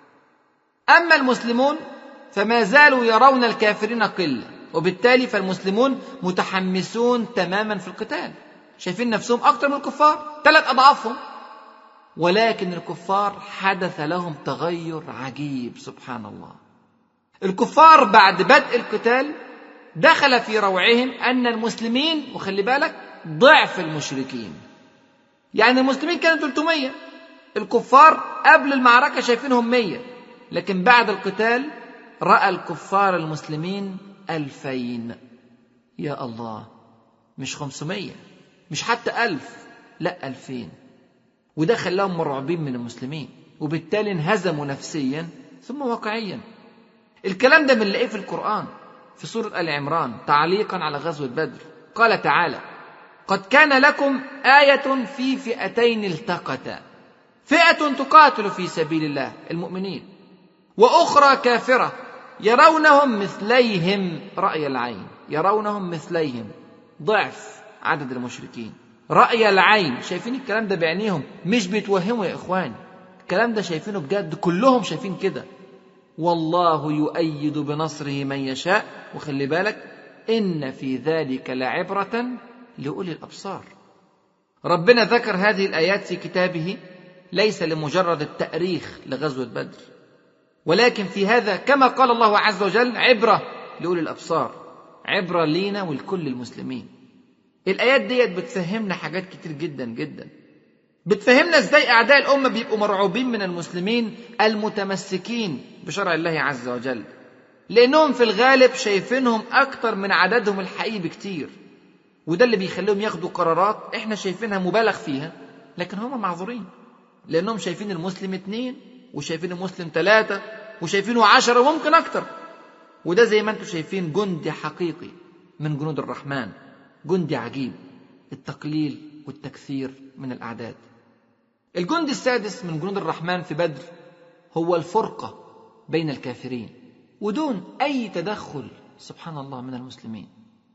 أما المسلمون فما زالوا يرون الكافرين قلة وبالتالي فالمسلمون متحمسون تماما في القتال شايفين نفسهم أكثر من الكفار ثلاث أضعافهم ولكن الكفار حدث لهم تغير عجيب سبحان الله الكفار بعد بدء القتال دخل في روعهم أن المسلمين وخلي بالك ضعف المشركين يعني المسلمين كانوا 300 الكفار قبل المعركة شايفينهم 100 لكن بعد القتال رأى الكفار المسلمين ألفين يا الله مش خمسمية مش حتى ألف لا ألفين وده خلاهم مرعوبين من المسلمين وبالتالي انهزموا نفسيا ثم واقعيا الكلام ده بنلاقيه في القرآن في سورة آل عمران تعليقا على غزوة بدر قال تعالى قد كان لكم آية في فئتين التقتا فئة تقاتل في سبيل الله المؤمنين وأخرى كافرة يرونهم مثليهم رأي العين يرونهم مثليهم ضعف عدد المشركين رأي العين شايفين الكلام ده بعينيهم مش بيتوهموا يا إخوان الكلام ده شايفينه بجد كلهم شايفين كده والله يؤيد بنصره من يشاء وخلي بالك إن في ذلك لعبرة لأولي الأبصار ربنا ذكر هذه الآيات في كتابه ليس لمجرد التأريخ لغزوة بدر ولكن في هذا كما قال الله عز وجل عبرة لأولي الأبصار عبرة لينا ولكل المسلمين الآيات ديت بتفهمنا حاجات كتير جدا جدا بتفهمنا ازاي أعداء الأمة بيبقوا مرعوبين من المسلمين المتمسكين بشرع الله عز وجل لأنهم في الغالب شايفينهم أكتر من عددهم الحقيقي بكتير وده اللي بيخليهم ياخدوا قرارات احنا شايفينها مبالغ فيها لكن هم معذورين لأنهم شايفين المسلم اتنين وشايفين المسلم ثلاثة وشايفينه عشرة وممكن أكتر وده زي ما انتم شايفين جندي حقيقي من جنود الرحمن جندي عجيب التقليل والتكثير من الأعداد الجندي السادس من جنود الرحمن في بدر هو الفرقة بين الكافرين ودون أي تدخل سبحان الله من المسلمين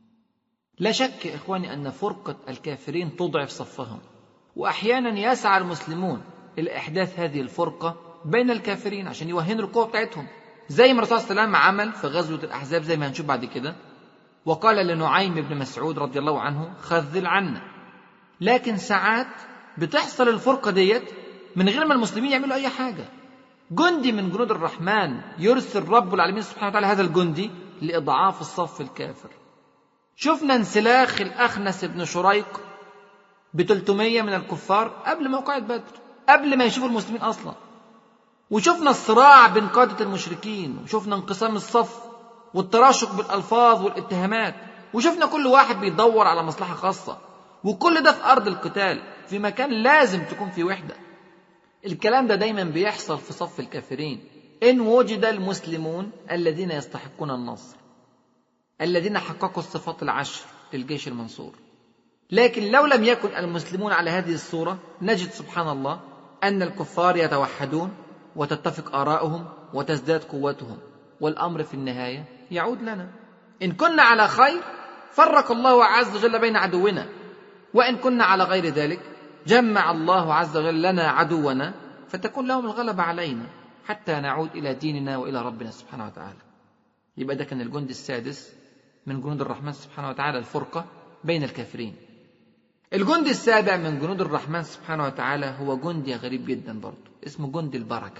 لا شك يا إخواني أن فرقة الكافرين تضعف صفهم وأحيانا يسعى المسلمون إلى إحداث هذه الفرقة بين الكافرين عشان يوهنوا القوة بتاعتهم زي ما الرسول صلى الله عليه وسلم عمل في غزوة الأحزاب زي ما هنشوف بعد كده وقال لنعيم بن مسعود رضي الله عنه خذل عنا لكن ساعات بتحصل الفرقة ديت من غير ما المسلمين يعملوا أي حاجة جندي من جنود الرحمن يرسل رب العالمين سبحانه وتعالى هذا الجندي لإضعاف الصف الكافر شفنا انسلاخ الأخنس بن شريق ب 300 من الكفار قبل موقعة بدر قبل ما يشوفوا المسلمين أصلا وشفنا الصراع بين قادة المشركين وشفنا انقسام الصف والتراشق بالألفاظ والاتهامات وشفنا كل واحد بيدور على مصلحة خاصة وكل ده في أرض القتال في مكان لازم تكون في وحدة الكلام ده دايما بيحصل في صف الكافرين إن وجد المسلمون الذين يستحقون النصر الذين حققوا الصفات العشر للجيش المنصور لكن لو لم يكن المسلمون على هذه الصورة نجد سبحان الله أن الكفار يتوحدون وتتفق آراؤهم وتزداد قوتهم والأمر في النهاية يعود لنا إن كنا على خير فرق الله عز وجل بين عدونا وإن كنا على غير ذلك جمع الله عز وجل لنا عدونا فتكون لهم الغلبة علينا حتى نعود إلى ديننا وإلى ربنا سبحانه وتعالى يبقى ده كان الجند السادس من جنود الرحمن سبحانه وتعالى الفرقة بين الكافرين الجند السابع من جنود الرحمن سبحانه وتعالى هو جندي غريب جدا برضه اسمه جند البركة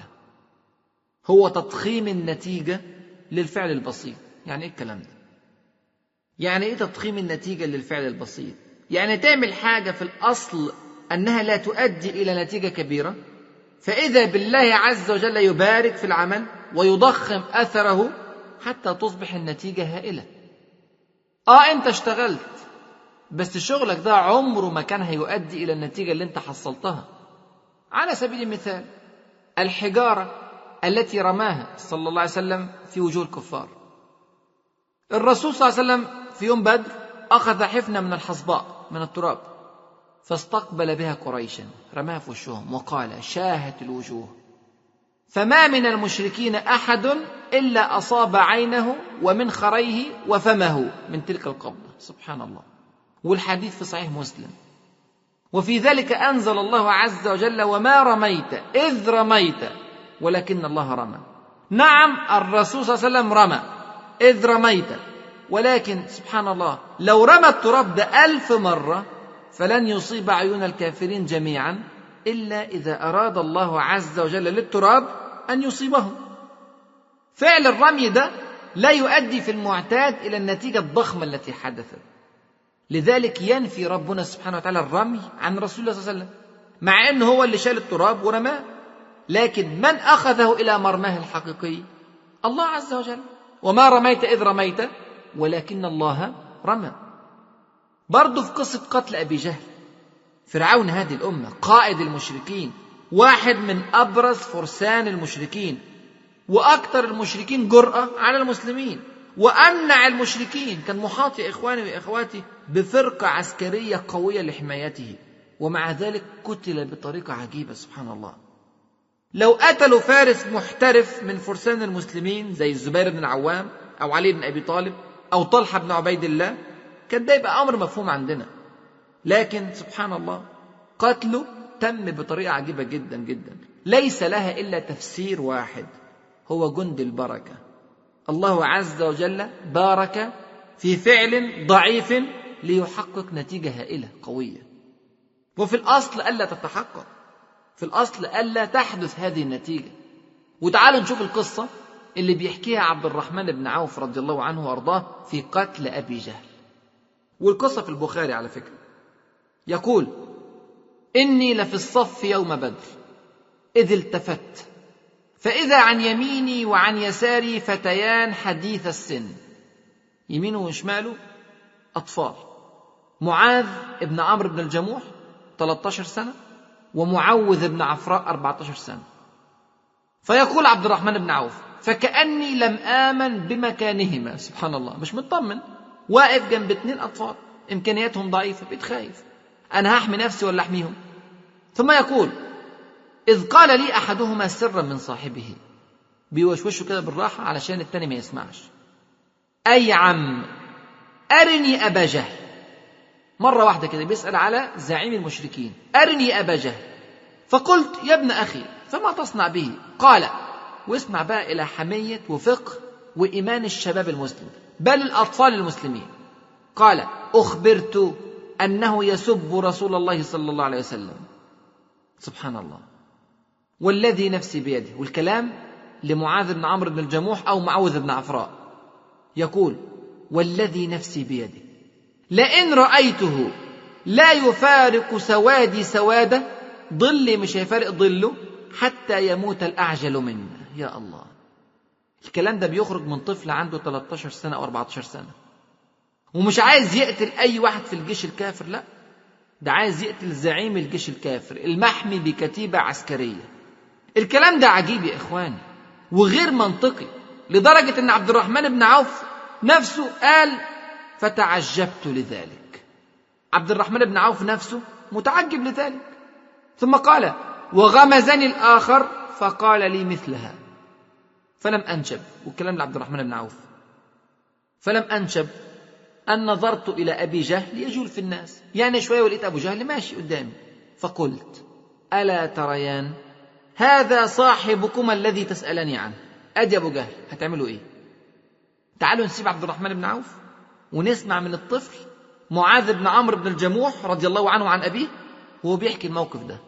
هو تضخيم النتيجة للفعل البسيط يعني ايه الكلام ده يعني ايه تضخيم النتيجة للفعل البسيط يعني تعمل حاجة في الأصل أنها لا تؤدي إلى نتيجة كبيرة فإذا بالله عز وجل يبارك في العمل ويضخم أثره حتى تصبح النتيجة هائلة آه أنت اشتغلت بس شغلك ده عمره ما كان هيؤدي إلى النتيجة اللي أنت حصلتها على سبيل المثال الحجارة التي رماها صلى الله عليه وسلم في وجوه الكفار الرسول صلى الله عليه وسلم في يوم بدر أخذ حفنة من الحصباء من التراب فاستقبل بها قريشا رماها في وشهم وقال شاهت الوجوه فما من المشركين أحد إلا أصاب عينه ومنخريه وفمه من تلك القبضة سبحان الله والحديث في صحيح مسلم وفي ذلك أنزل الله عز وجل وما رميت إذ رميت ولكن الله رمى نعم الرسول صلى الله عليه وسلم رمى إذ رميت ولكن سبحان الله لو رمى التراب ده ألف مرة فلن يصيب عيون الكافرين جميعا إلا إذا أراد الله عز وجل للتراب أن يصيبهم فعل الرمي ده لا يؤدي في المعتاد إلى النتيجة الضخمة التي حدثت لذلك ينفي ربنا سبحانه وتعالى الرمي عن رسول الله صلى الله عليه وسلم مع أنه هو اللي شال التراب ورماه لكن من أخذه إلى مرماه الحقيقي الله عز وجل وما رميت إذ رميت ولكن الله رمى برضه في قصة قتل أبي جهل فرعون هذه الأمة قائد المشركين واحد من أبرز فرسان المشركين وأكثر المشركين جرأة على المسلمين وأمنع المشركين كان محاط يا إخواني وإخواتي بفرقة عسكرية قوية لحمايته ومع ذلك قتل بطريقة عجيبة سبحان الله لو قتلوا فارس محترف من فرسان المسلمين زي الزبير بن العوام أو علي بن أبي طالب أو طلحة بن عبيد الله كان ده يبقى أمر مفهوم عندنا لكن سبحان الله قتله تم بطريقة عجيبة جدا جدا ليس لها إلا تفسير واحد هو جند البركة الله عز وجل بارك في فعل ضعيف ليحقق نتيجة هائلة قوية وفي الأصل ألا تتحقق في الأصل ألا تحدث هذه النتيجة وتعالوا نشوف القصة اللي بيحكيها عبد الرحمن بن عوف رضي الله عنه وأرضاه في قتل أبي جهل والقصة في البخاري على فكرة يقول إني لفي الصف يوم بدر إذ التفت فإذا عن يميني وعن يساري فتيان حديث السن يمينه وشماله أطفال معاذ ابن عمرو بن الجموح 13 سنة ومعوذ بن عفراء 14 سنة فيقول عبد الرحمن بن عوف فكأني لم آمن بمكانهما سبحان الله مش مطمن واقف جنب اتنين أطفال إمكانياتهم ضعيفة بقيت خايف أنا هحمي نفسي ولا أحميهم ثم يقول إذ قال لي أحدهما سرا من صاحبه بيوشوشه كده بالراحة علشان التاني ما يسمعش أي عم أرني أبا جهل مرة واحدة كده بيسأل على زعيم المشركين أرني أبا جهل فقلت يا ابن أخي فما تصنع به قال واسمع بقى إلى حمية وفقه وإيمان الشباب المسلم بل الأطفال المسلمين قال أخبرت أنه يسب رسول الله صلى الله عليه وسلم سبحان الله والذي نفسي بيده والكلام لمعاذ بن عمرو بن الجموح أو معوذ بن عفراء يقول والذي نفسي بيده لئن رأيته لا يفارق سوادي سواده ظلي مش هيفارق ظله حتى يموت الأعجل منا يا الله الكلام ده بيخرج من طفل عنده 13 سنة أو 14 سنة ومش عايز يقتل أي واحد في الجيش الكافر لا ده عايز يقتل زعيم الجيش الكافر المحمي بكتيبة عسكرية الكلام ده عجيب يا إخواني وغير منطقي لدرجة أن عبد الرحمن بن عوف نفسه قال فتعجبت لذلك عبد الرحمن بن عوف نفسه متعجب لذلك ثم قال وغمزني الآخر فقال لي مثلها فلم أنشب والكلام لعبد الرحمن بن عوف فلم أنشب أن نظرت إلى أبي جهل يجول في الناس يعني شوية ولقيت أبو جهل ماشي قدامي فقلت ألا تريان هذا صاحبكما الذي تسألني عنه أدي أبو جهل هتعملوا إيه تعالوا نسيب عبد الرحمن بن عوف ونسمع من الطفل معاذ بن عمرو بن الجموح رضي الله عنه وعن أبيه وهو بيحكي الموقف ده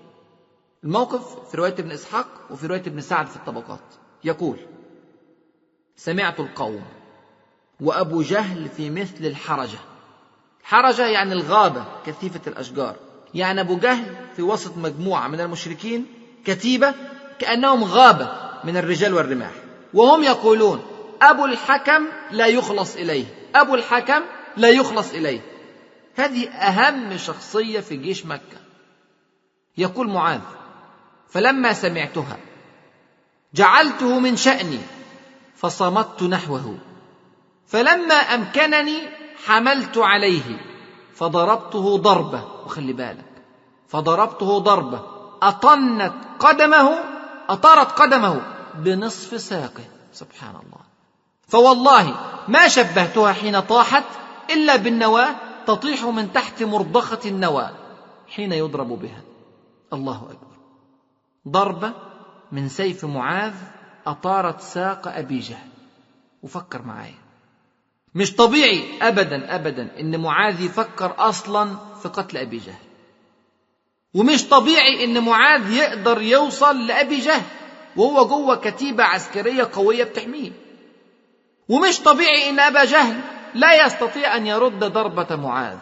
الموقف في رواية ابن إسحاق وفي رواية ابن سعد في الطبقات يقول سمعت القوم وأبو جهل في مثل الحرجة حرجة يعني الغابة كثيفة الأشجار يعني أبو جهل في وسط مجموعة من المشركين كتيبة كأنهم غابة من الرجال والرماح وهم يقولون أبو الحكم لا يخلص إليه أبو الحكم لا يخلص إليه هذه أهم شخصية في جيش مكة يقول معاذ فلما سمعتها جعلته من شأني فصمت نحوه فلما أمكنني حملت عليه فضربته ضربة وخلي بالك فضربته ضربة أطنت قدمه أطارت قدمه بنصف ساقه سبحان الله فوالله ما شبهتها حين طاحت إلا بالنواة تطيح من تحت مرضخة النواة حين يضرب بها الله أكبر ضربة من سيف معاذ أطارت ساق أبي جهل وفكر معايا مش طبيعي أبدا أبدا إن معاذ يفكر أصلا في قتل أبي جهل ومش طبيعي إن معاذ يقدر يوصل لأبي جهل وهو جوه كتيبة عسكرية قوية بتحميه ومش طبيعي إن أبا جهل لا يستطيع أن يرد ضربة معاذ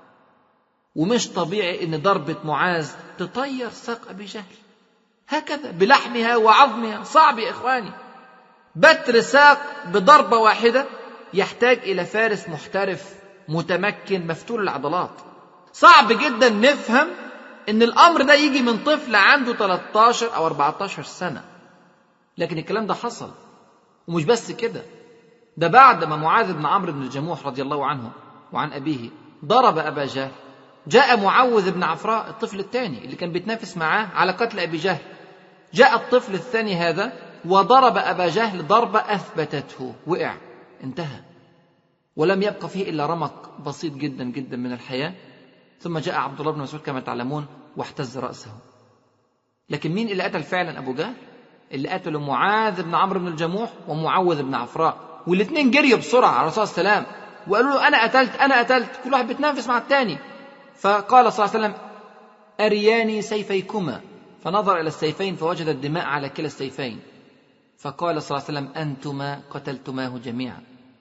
ومش طبيعي إن ضربة معاذ تطير ساق أبي جهل هكذا بلحمها وعظمها صعب يا إخواني بتر ساق بضربة واحدة يحتاج إلى فارس محترف متمكن مفتول العضلات صعب جدا نفهم إن الأمر ده يجي من طفل عنده 13 أو 14 سنة لكن الكلام ده حصل ومش بس كده ده بعد ما معاذ بن عمرو بن الجموح رضي الله عنه وعن أبيه ضرب أبا جهل جاء معوذ بن عفراء الطفل الثاني اللي كان بيتنافس معاه على قتل أبي جهل جاء الطفل الثاني هذا وضرب أبا جهل ضربة أثبتته وقع انتهى ولم يبقى فيه إلا رمق بسيط جدا جدا من الحياة ثم جاء عبد الله بن مسعود كما تعلمون واحتز رأسه لكن مين اللي قتل فعلا أبو جهل اللي قتله معاذ بن عمرو بن الجموح ومعوذ بن عفراء والاثنين جريوا بسرعة على الرسول صلى الله عليه وسلم وقالوا له أنا قتلت أنا قتلت كل واحد بيتنافس مع الثاني فقال صلى الله عليه وسلم أرياني سيفيكما فنظر إلى السيفين فوجد الدماء على كلا السيفين فقال صلى الله عليه وسلم أنتما قتلتماه جميعا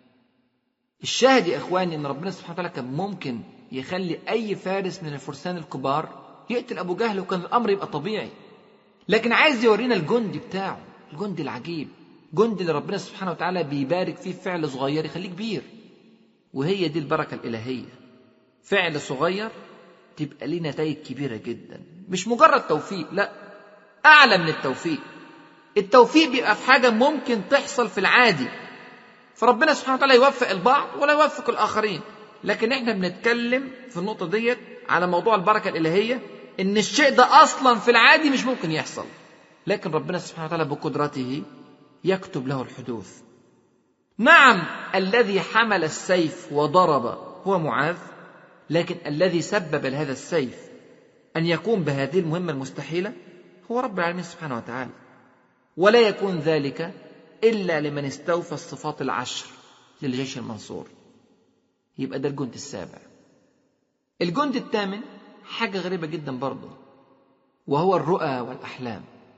الشاهد يا إخواني أن ربنا سبحانه وتعالى كان ممكن يخلي أي فارس من الفرسان الكبار يقتل أبو جهل وكان الأمر يبقى طبيعي لكن عايز يورينا الجندي بتاعه الجندي العجيب جندي اللي ربنا سبحانه وتعالى بيبارك فيه فعل صغير يخليه كبير وهي دي البركة الإلهية فعل صغير تبقى ليه نتائج كبيرة جدا مش مجرد توفيق لا أعلى من التوفيق التوفيق بيبقى في حاجة ممكن تحصل في العادي فربنا سبحانه وتعالى يوفق البعض ولا يوفق الآخرين لكن احنا بنتكلم في النقطة ديت على موضوع البركة الإلهية إن الشيء ده أصلا في العادي مش ممكن يحصل لكن ربنا سبحانه وتعالى بقدرته يكتب له الحدوث نعم الذي حمل السيف وضرب هو معاذ لكن الذي سبب لهذا السيف أن يقوم بهذه المهمة المستحيلة هو رب العالمين سبحانه وتعالى ولا يكون ذلك إلا لمن استوفى الصفات العشر للجيش المنصور يبقى ده الجند السابع الجند الثامن حاجة غريبة جدا برضه وهو الرؤى والأحلام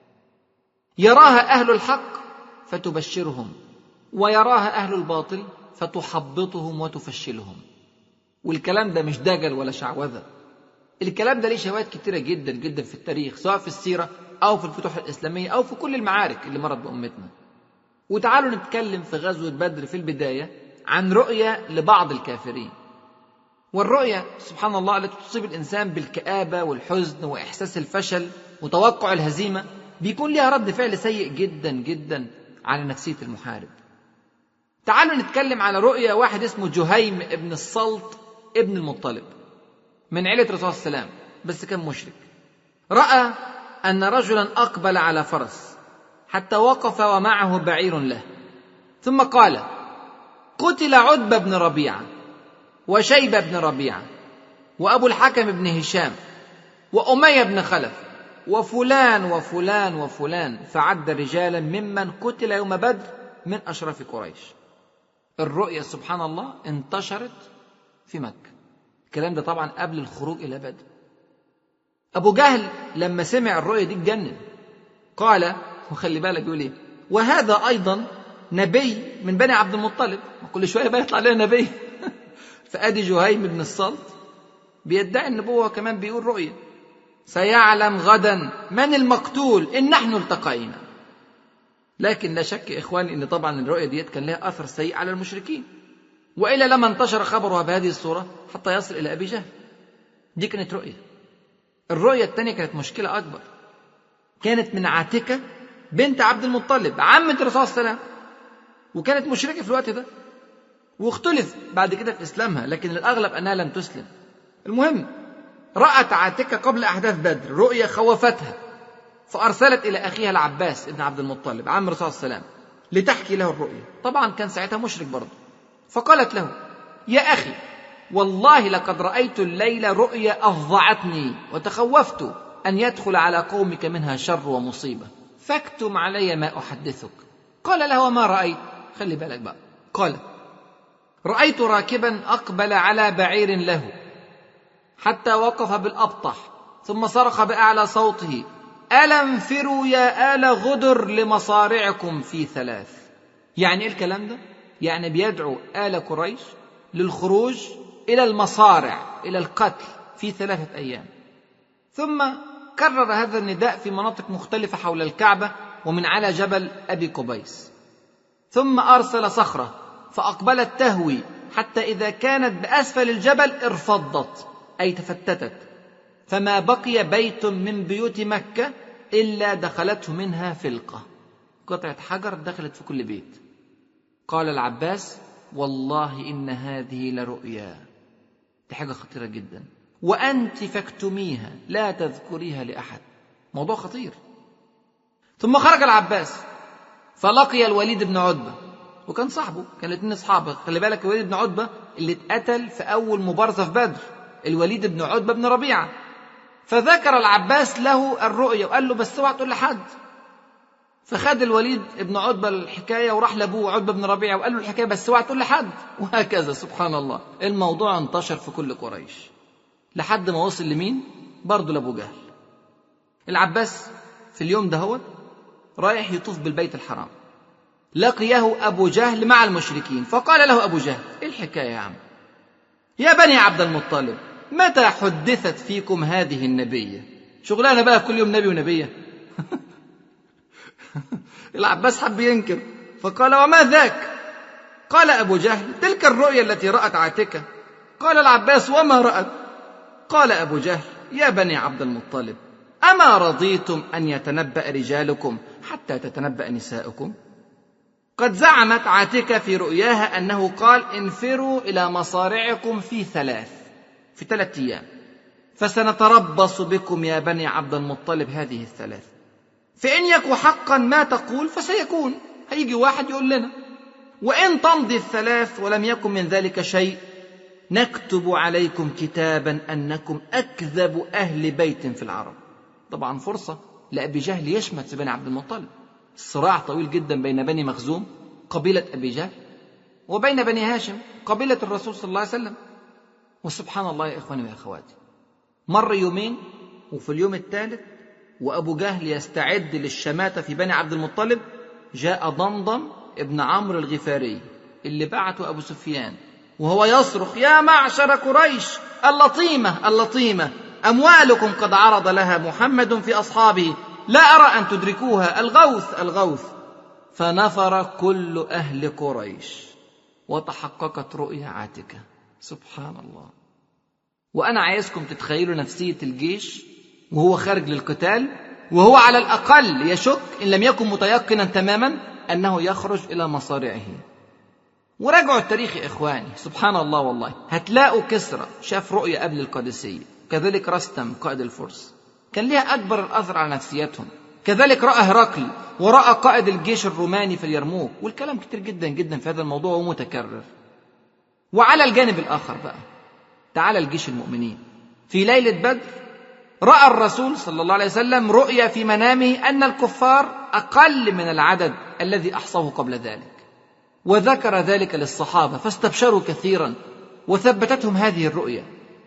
يراها أهل الحق فتبشرهم ويراها أهل الباطل فتحبطهم وتفشلهم والكلام ده مش دجل ولا شعوذة الكلام ده ليه شواهد كتيرة جدا جدا في التاريخ سواء في السيرة أو في الفتوح الإسلامية أو في كل المعارك اللي مرت بأمتنا وتعالوا نتكلم في غزوة بدر في البداية عن رؤية لبعض الكافرين والرؤية سبحان الله التي تصيب الإنسان بالكآبة والحزن وإحساس الفشل وتوقع الهزيمة بيكون لها رد فعل سيء جدا جدا على نفسية المحارب تعالوا نتكلم على رؤية واحد اسمه جهيم ابن السلط ابن المطلب من عيلة الرسول صلى الله عليه وسلم بس كان مشرك رأى أن رجلا أقبل على فرس حتى وقف ومعه بعير له ثم قال قتل عتبة بن ربيعة وشيبة بن ربيعة وأبو الحكم بن هشام وأمية بن خلف وفلان وفلان وفلان فعد رجالا ممن قتل يوم بدر من أشراف قريش الرؤية سبحان الله انتشرت في مكة الكلام ده طبعا قبل الخروج إلى بدر أبو جهل لما سمع الرؤية دي اتجنن قال وخلي بالك يقول ايه وهذا أيضا نبي من بني عبد المطلب كل شوية بقى يطلع لنا نبي فأدي جهيم بن الصلت بيدعي النبوة كمان بيقول رؤية سيعلم غدا من المقتول إن نحن التقينا لكن لا شك يا إخواني إن طبعا الرؤية ديت كان لها أثر سيء على المشركين وإلا لما انتشر خبرها بهذه الصورة حتى يصل إلى أبي جهل دي كانت رؤية الرؤية الثانية كانت مشكلة أكبر كانت من عاتكة بنت عبد المطلب عمة الرسول صلى الله عليه وسلم وكانت مشركة في الوقت ده واختلف بعد كده في إسلامها لكن الأغلب أنها لم تسلم المهم رأت عاتكة قبل أحداث بدر رؤيا خوفتها فأرسلت إلى أخيها العباس بن عبد المطلب عم الرسول صلى الله عليه وسلم لتحكي له الرؤيا طبعا كان ساعتها مشرك برضه فقالت له يا أخي والله لقد رأيت الليلة رؤيا أفظعتني وتخوفت أن يدخل على قومك منها شر ومصيبة فاكتم علي ما أحدثك قال له وما رأيت خلي بالك بقى قال رأيت راكبا أقبل على بعير له حتى وقف بالأبطح ثم صرخ بأعلى صوته ألا انفروا يا آل غدر لمصارعكم في ثلاث يعني إيه الكلام ده؟ يعني بيدعو آل قريش للخروج إلى المصارع إلى القتل في ثلاثة أيام ثم كرر هذا النداء في مناطق مختلفة حول الكعبة ومن على جبل أبي قبيس ثم أرسل صخرة فأقبلت تهوي حتى إذا كانت بأسفل الجبل ارفضت أي تفتتت فما بقي بيت من بيوت مكة إلا دخلته منها فلقة قطعة حجر دخلت في كل بيت قال العباس والله إن هذه لرؤيا دي حاجة خطيرة جدا وأنت فاكتميها لا تذكريها لأحد موضوع خطير ثم خرج العباس فلقي الوليد بن عتبة وكان صاحبه كان الاثنين اصحابه خلي بالك الوليد بن عتبة اللي اتقتل في أول مبارزة في بدر الوليد بن عتبة بن ربيعة فذكر العباس له الرؤيا وقال له بس اوعى تقول لحد فخد الوليد بن عتبة الحكاية وراح لأبوه عتبة بن ربيعة وقال له الحكاية بس اوعى تقول لحد وهكذا سبحان الله الموضوع انتشر في كل قريش لحد ما وصل لمين؟ برضه لأبو جهل العباس في اليوم ده هو رايح يطوف بالبيت الحرام لقيه أبو جهل مع المشركين فقال له أبو جهل إيه الحكاية يا عم يا بني عبد المطلب متى حدثت فيكم هذه النبية شغلانة بقى كل يوم نبي ونبية العباس حب ينكر فقال وما ذاك قال أبو جهل تلك الرؤيا التي رأت عاتكة قال العباس وما رأت قال أبو جهل يا بني عبد المطلب أما رضيتم أن يتنبأ رجالكم حتى تتنبأ نساؤكم قد زعمت عاتكة في رؤياها أنه قال انفروا إلى مصارعكم في ثلاث في ثلاثة أيام فسنتربص بكم يا بني عبد المطلب هذه الثلاث فإن يكن حقا ما تقول فسيكون هيجي واحد يقول لنا وإن تمضي الثلاث ولم يكن من ذلك شيء نكتب عليكم كتابا أنكم أكذب أهل بيت في العرب طبعا فرصة لأبي جهل يشمت بني عبد المطلب صراع طويل جدا بين بني مخزوم قبيلة أبي جهل وبين بني هاشم قبيلة الرسول صلى الله عليه وسلم وسبحان الله يا إخواني وأخواتي مر يومين وفي اليوم الثالث وأبو جهل يستعد للشماتة في بني عبد المطلب جاء ضمضم ابن عمرو الغفاري اللي بعته أبو سفيان وهو يصرخ يا معشر قريش اللطيمة اللطيمة أموالكم قد عرض لها محمد في أصحابه لا أرى أن تدركوها الغوث الغوث فنفر كل أهل قريش وتحققت رؤيا عاتكة سبحان الله وأنا عايزكم تتخيلوا نفسية الجيش وهو خارج للقتال وهو على الأقل يشك إن لم يكن متيقنا تماما أنه يخرج إلى مصارعه وراجعوا التاريخ يا إخواني سبحان الله والله هتلاقوا كسرى شاف رؤيا قبل القادسية كذلك رستم قائد الفرس كان ليها أكبر الأثر على نفسيتهم كذلك رأى هرقل ورأى قائد الجيش الروماني في اليرموك والكلام كتير جدا جدا في هذا الموضوع ومتكرر وعلى الجانب الآخر بقى تعالى الجيش المؤمنين في ليلة بدر رأى الرسول صلى الله عليه وسلم رؤيا في منامه أن الكفار أقل من العدد الذي أحصاه قبل ذلك وذكر ذلك للصحابة فاستبشروا كثيرا وثبتتهم هذه الرؤيا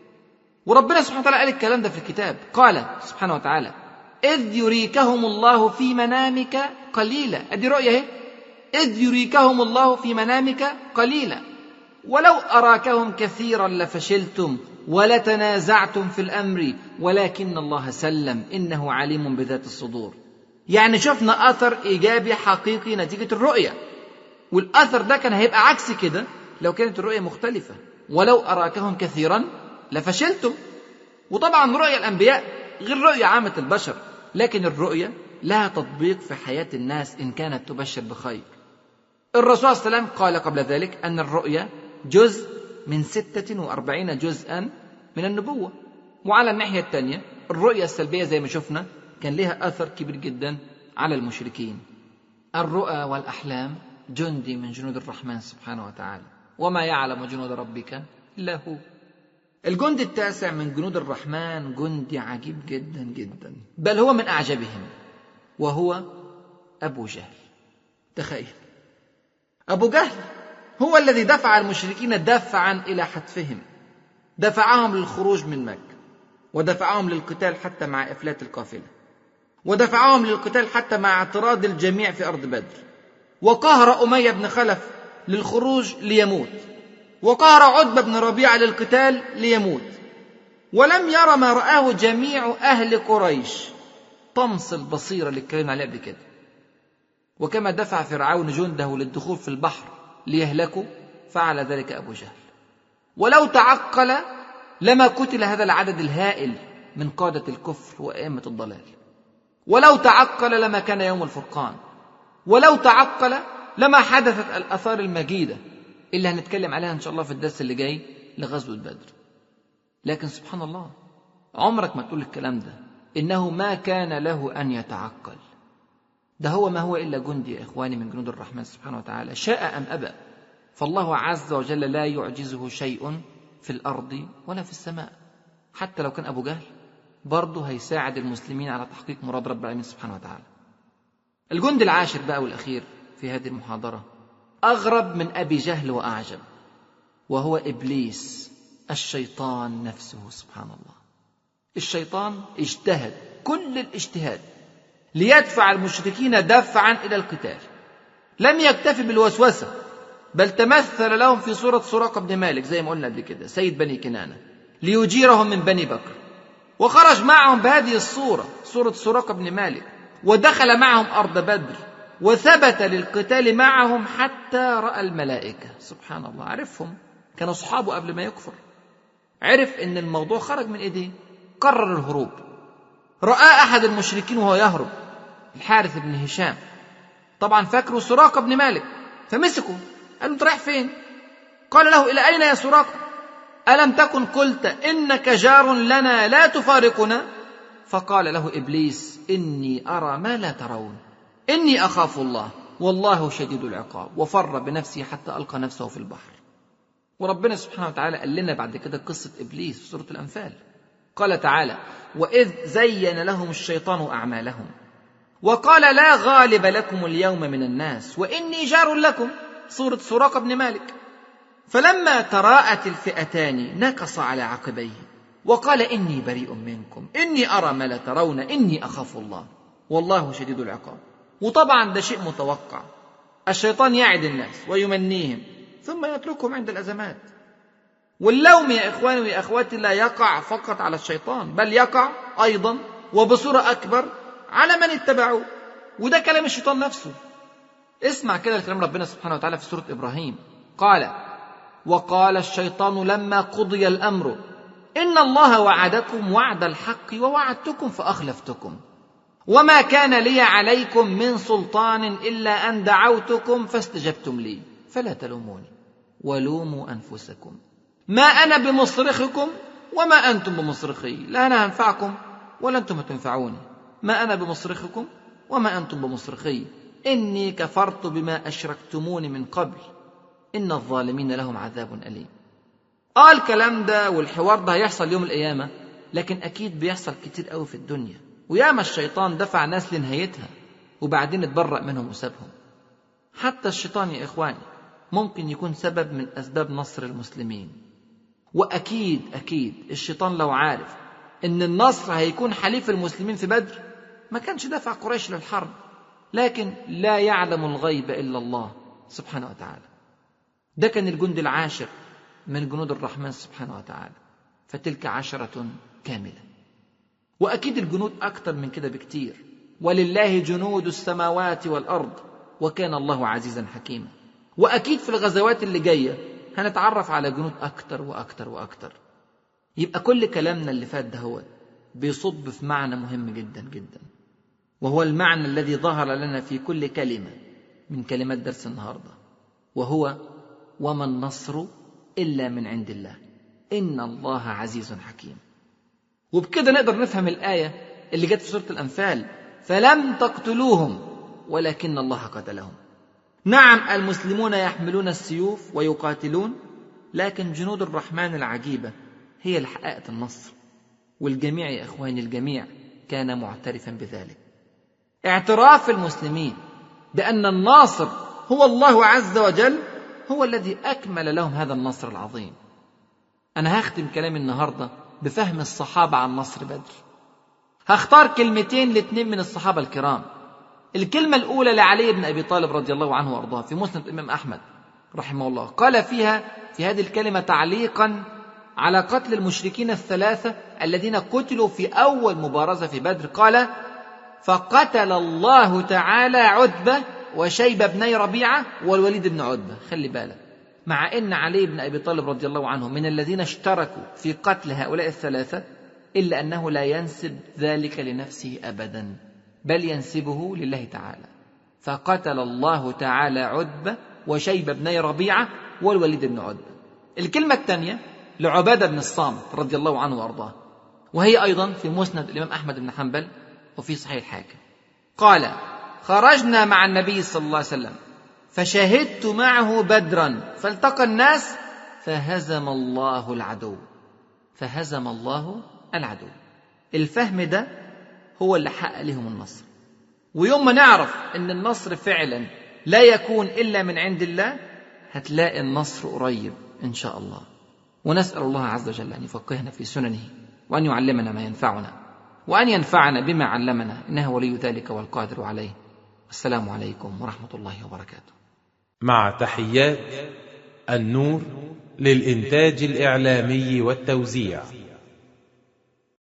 وربنا سبحانه وتعالى قال الكلام ده في الكتاب قال سبحانه وتعالى إذ يريكهم الله في منامك قليلا أدي رؤية اهي إذ يريكهم الله في منامك قليلا ولو أراكهم كثيرا لفشلتم ولتنازعتم في الأمر ولكن الله سلم إنه عليم بذات الصدور يعني شفنا أثر إيجابي حقيقي نتيجة الرؤية والأثر ده كان هيبقى عكس كده لو كانت الرؤية مختلفة ولو أراكهم كثيرا لفشلتم وطبعا رؤيا الأنبياء غير رؤيا عامة البشر لكن الرؤية لها تطبيق في حياة الناس إن كانت تبشر بخير الرسول صلى الله عليه وسلم قال قبل ذلك أن الرؤيا جزء من ستة وأربعين جزءا من النبوة وعلى الناحية الثانية الرؤية السلبية زي ما شفنا كان لها أثر كبير جدا على المشركين الرؤى والأحلام جندي من جنود الرحمن سبحانه وتعالى وما يعلم جنود ربك إلا هو الجند التاسع من جنود الرحمن جندي عجيب جدا جدا بل هو من أعجبهم وهو أبو جهل تخيل أبو جهل هو الذي دفع المشركين دفعا إلى حتفهم دفعهم للخروج من مكة ودفعهم للقتال حتى مع إفلات القافلة ودفعهم للقتال حتى مع اعتراض الجميع في أرض بدر وقهر أمية بن خلف للخروج ليموت وقهر عتبة بن ربيعة للقتال ليموت ولم ير ما رآه جميع أهل قريش طمس البصيرة اللي اتكلمنا عليها قبل كده وكما دفع فرعون جنده للدخول في البحر ليهلكوا فعل ذلك أبو جهل ولو تعقل لما قتل هذا العدد الهائل من قادة الكفر وأئمة الضلال ولو تعقل لما كان يوم الفرقان ولو تعقل لما حدثت الآثار المجيدة اللي هنتكلم عليها إن شاء الله في الدرس اللي جاي لغزوة بدر لكن سبحان الله عمرك ما تقول الكلام ده إنه ما كان له أن يتعقل ده هو ما هو إلا جندي يا إخواني من جنود الرحمن سبحانه وتعالى شاء أم أبى فالله عز وجل لا يعجزه شيء في الأرض ولا في السماء حتى لو كان أبو جهل برضه هيساعد المسلمين على تحقيق مراد رب العالمين سبحانه وتعالى الجند العاشر بقى والأخير في هذه المحاضرة أغرب من أبي جهل وأعجب وهو إبليس الشيطان نفسه سبحان الله الشيطان اجتهد كل الاجتهاد ليدفع المشركين دفعا إلى القتال لم يكتفي بالوسوسة بل تمثل لهم في صورة سراقة بن مالك زي ما قلنا قبل كده سيد بني كنانة ليجيرهم من بني بكر وخرج معهم بهذه الصورة صورة سراقة بن مالك ودخل معهم أرض بدر وثبت للقتال معهم حتى رأى الملائكة سبحان الله عرفهم كانوا أصحابه قبل ما يكفر عرف أن الموضوع خرج من إيديه قرر الهروب رأى أحد المشركين وهو يهرب الحارث بن هشام طبعا فاكره سراقة بن مالك فمسكه قال له انت رايح فين قال له إلى أين يا سراقة ألم تكن قلت إنك جار لنا لا تفارقنا فقال له إبليس إني أرى ما لا ترون إني أخاف الله والله شديد العقاب وفر بنفسه حتى ألقى نفسه في البحر وربنا سبحانه وتعالى قال لنا بعد كده قصة إبليس في سورة الأنفال قال تعالى وإذ زين لهم الشيطان أعمالهم وقال لا غالب لكم اليوم من الناس وإني جار لكم سورة سراقة بن مالك فلما تراءت الفئتان نكص على عقبيه وقال إني بريء منكم إني أرى ما لا ترون إني أخاف الله والله شديد العقاب وطبعا ده شيء متوقع الشيطان يعد الناس ويمنيهم ثم يتركهم عند الأزمات واللوم يا إخواني ويا أخواتي لا يقع فقط على الشيطان بل يقع أيضا وبصورة أكبر على من اتبعوه وده كلام الشيطان نفسه اسمع كده الكلام ربنا سبحانه وتعالى في سورة إبراهيم قال وقال الشيطان لما قضي الأمر إن الله وعدكم وعد الحق ووعدتكم فأخلفتكم وما كان لي عليكم من سلطان إلا أن دعوتكم فاستجبتم لي فلا تلوموني ولوموا أنفسكم ما أنا بمصرخكم وما أنتم بمصرخي لا أنا أنفعكم ولا أنتم تنفعوني ما أنا بمصرخكم وما أنتم بمصرخي إني كفرت بما أشركتموني من قبل إن الظالمين لهم عذاب أليم آه الكلام ده والحوار ده هيحصل يوم القيامة لكن أكيد بيحصل كتير قوي في الدنيا وياما الشيطان دفع ناس لنهايتها وبعدين اتبرأ منهم وسابهم حتى الشيطان يا إخواني ممكن يكون سبب من أسباب نصر المسلمين وأكيد أكيد الشيطان لو عارف إن النصر هيكون حليف المسلمين في بدر ما كانش دفع قريش للحرب لكن لا يعلم الغيب إلا الله سبحانه وتعالى ده كان الجند العاشر من جنود الرحمن سبحانه وتعالى فتلك عشرة كاملة وأكيد الجنود أكتر من كده بكتير ولله جنود السماوات والأرض وكان الله عزيزا حكيما وأكيد في الغزوات اللي جاية هنتعرف على جنود أكتر وأكتر وأكتر يبقى كل كلامنا اللي فات ده هو بيصب في معنى مهم جدا جدا وهو المعنى الذي ظهر لنا في كل كلمة من كلمات درس النهاردة وهو وما النصر إلا من عند الله إن الله عزيز حكيم وبكده نقدر نفهم الآية اللي جت في سورة الأنفال فلم تقتلوهم ولكن الله قتلهم نعم المسلمون يحملون السيوف ويقاتلون لكن جنود الرحمن العجيبة هي اللي حققت النصر والجميع يا إخواني الجميع كان معترفا بذلك اعتراف المسلمين بأن الناصر هو الله عز وجل هو الذي أكمل لهم هذا النصر العظيم أنا هختم كلامي النهاردة بفهم الصحابة عن نصر بدر هختار كلمتين لاثنين من الصحابة الكرام الكلمة الأولى لعلي بن أبي طالب رضي الله عنه وأرضاه في مسند الإمام أحمد رحمه الله قال فيها في هذه الكلمة تعليقا على قتل المشركين الثلاثة الذين قتلوا في أول مبارزة في بدر قال فقتل الله تعالى عتبة وشيبة بني ربيعة والوليد بن عتبة خلي بالك مع أن علي بن أبي طالب رضي الله عنه من الذين اشتركوا في قتل هؤلاء الثلاثة إلا أنه لا ينسب ذلك لنفسه أبدا بل ينسبه لله تعالى فقتل الله تعالى عتبة وشيبة بني ربيعة والوليد بن عتبة الكلمة الثانية لعبادة بن الصامت رضي الله عنه وأرضاه وهي أيضا في مسند الإمام أحمد بن حنبل وفي صحيح الحاكم قال خرجنا مع النبي صلى الله عليه وسلم فشهدت معه بدرا فالتقى الناس فهزم الله العدو فهزم الله العدو الفهم ده هو اللي حقق لهم النصر ويوم ما نعرف ان النصر فعلا لا يكون الا من عند الله هتلاقي النصر قريب ان شاء الله ونسال الله عز وجل ان يفقهنا في سننه وان يعلمنا ما ينفعنا وان ينفعنا بما علمنا انه ولي ذلك والقادر عليه السلام عليكم ورحمه الله وبركاته مع تحيات النور للإنتاج الإعلامي والتوزيع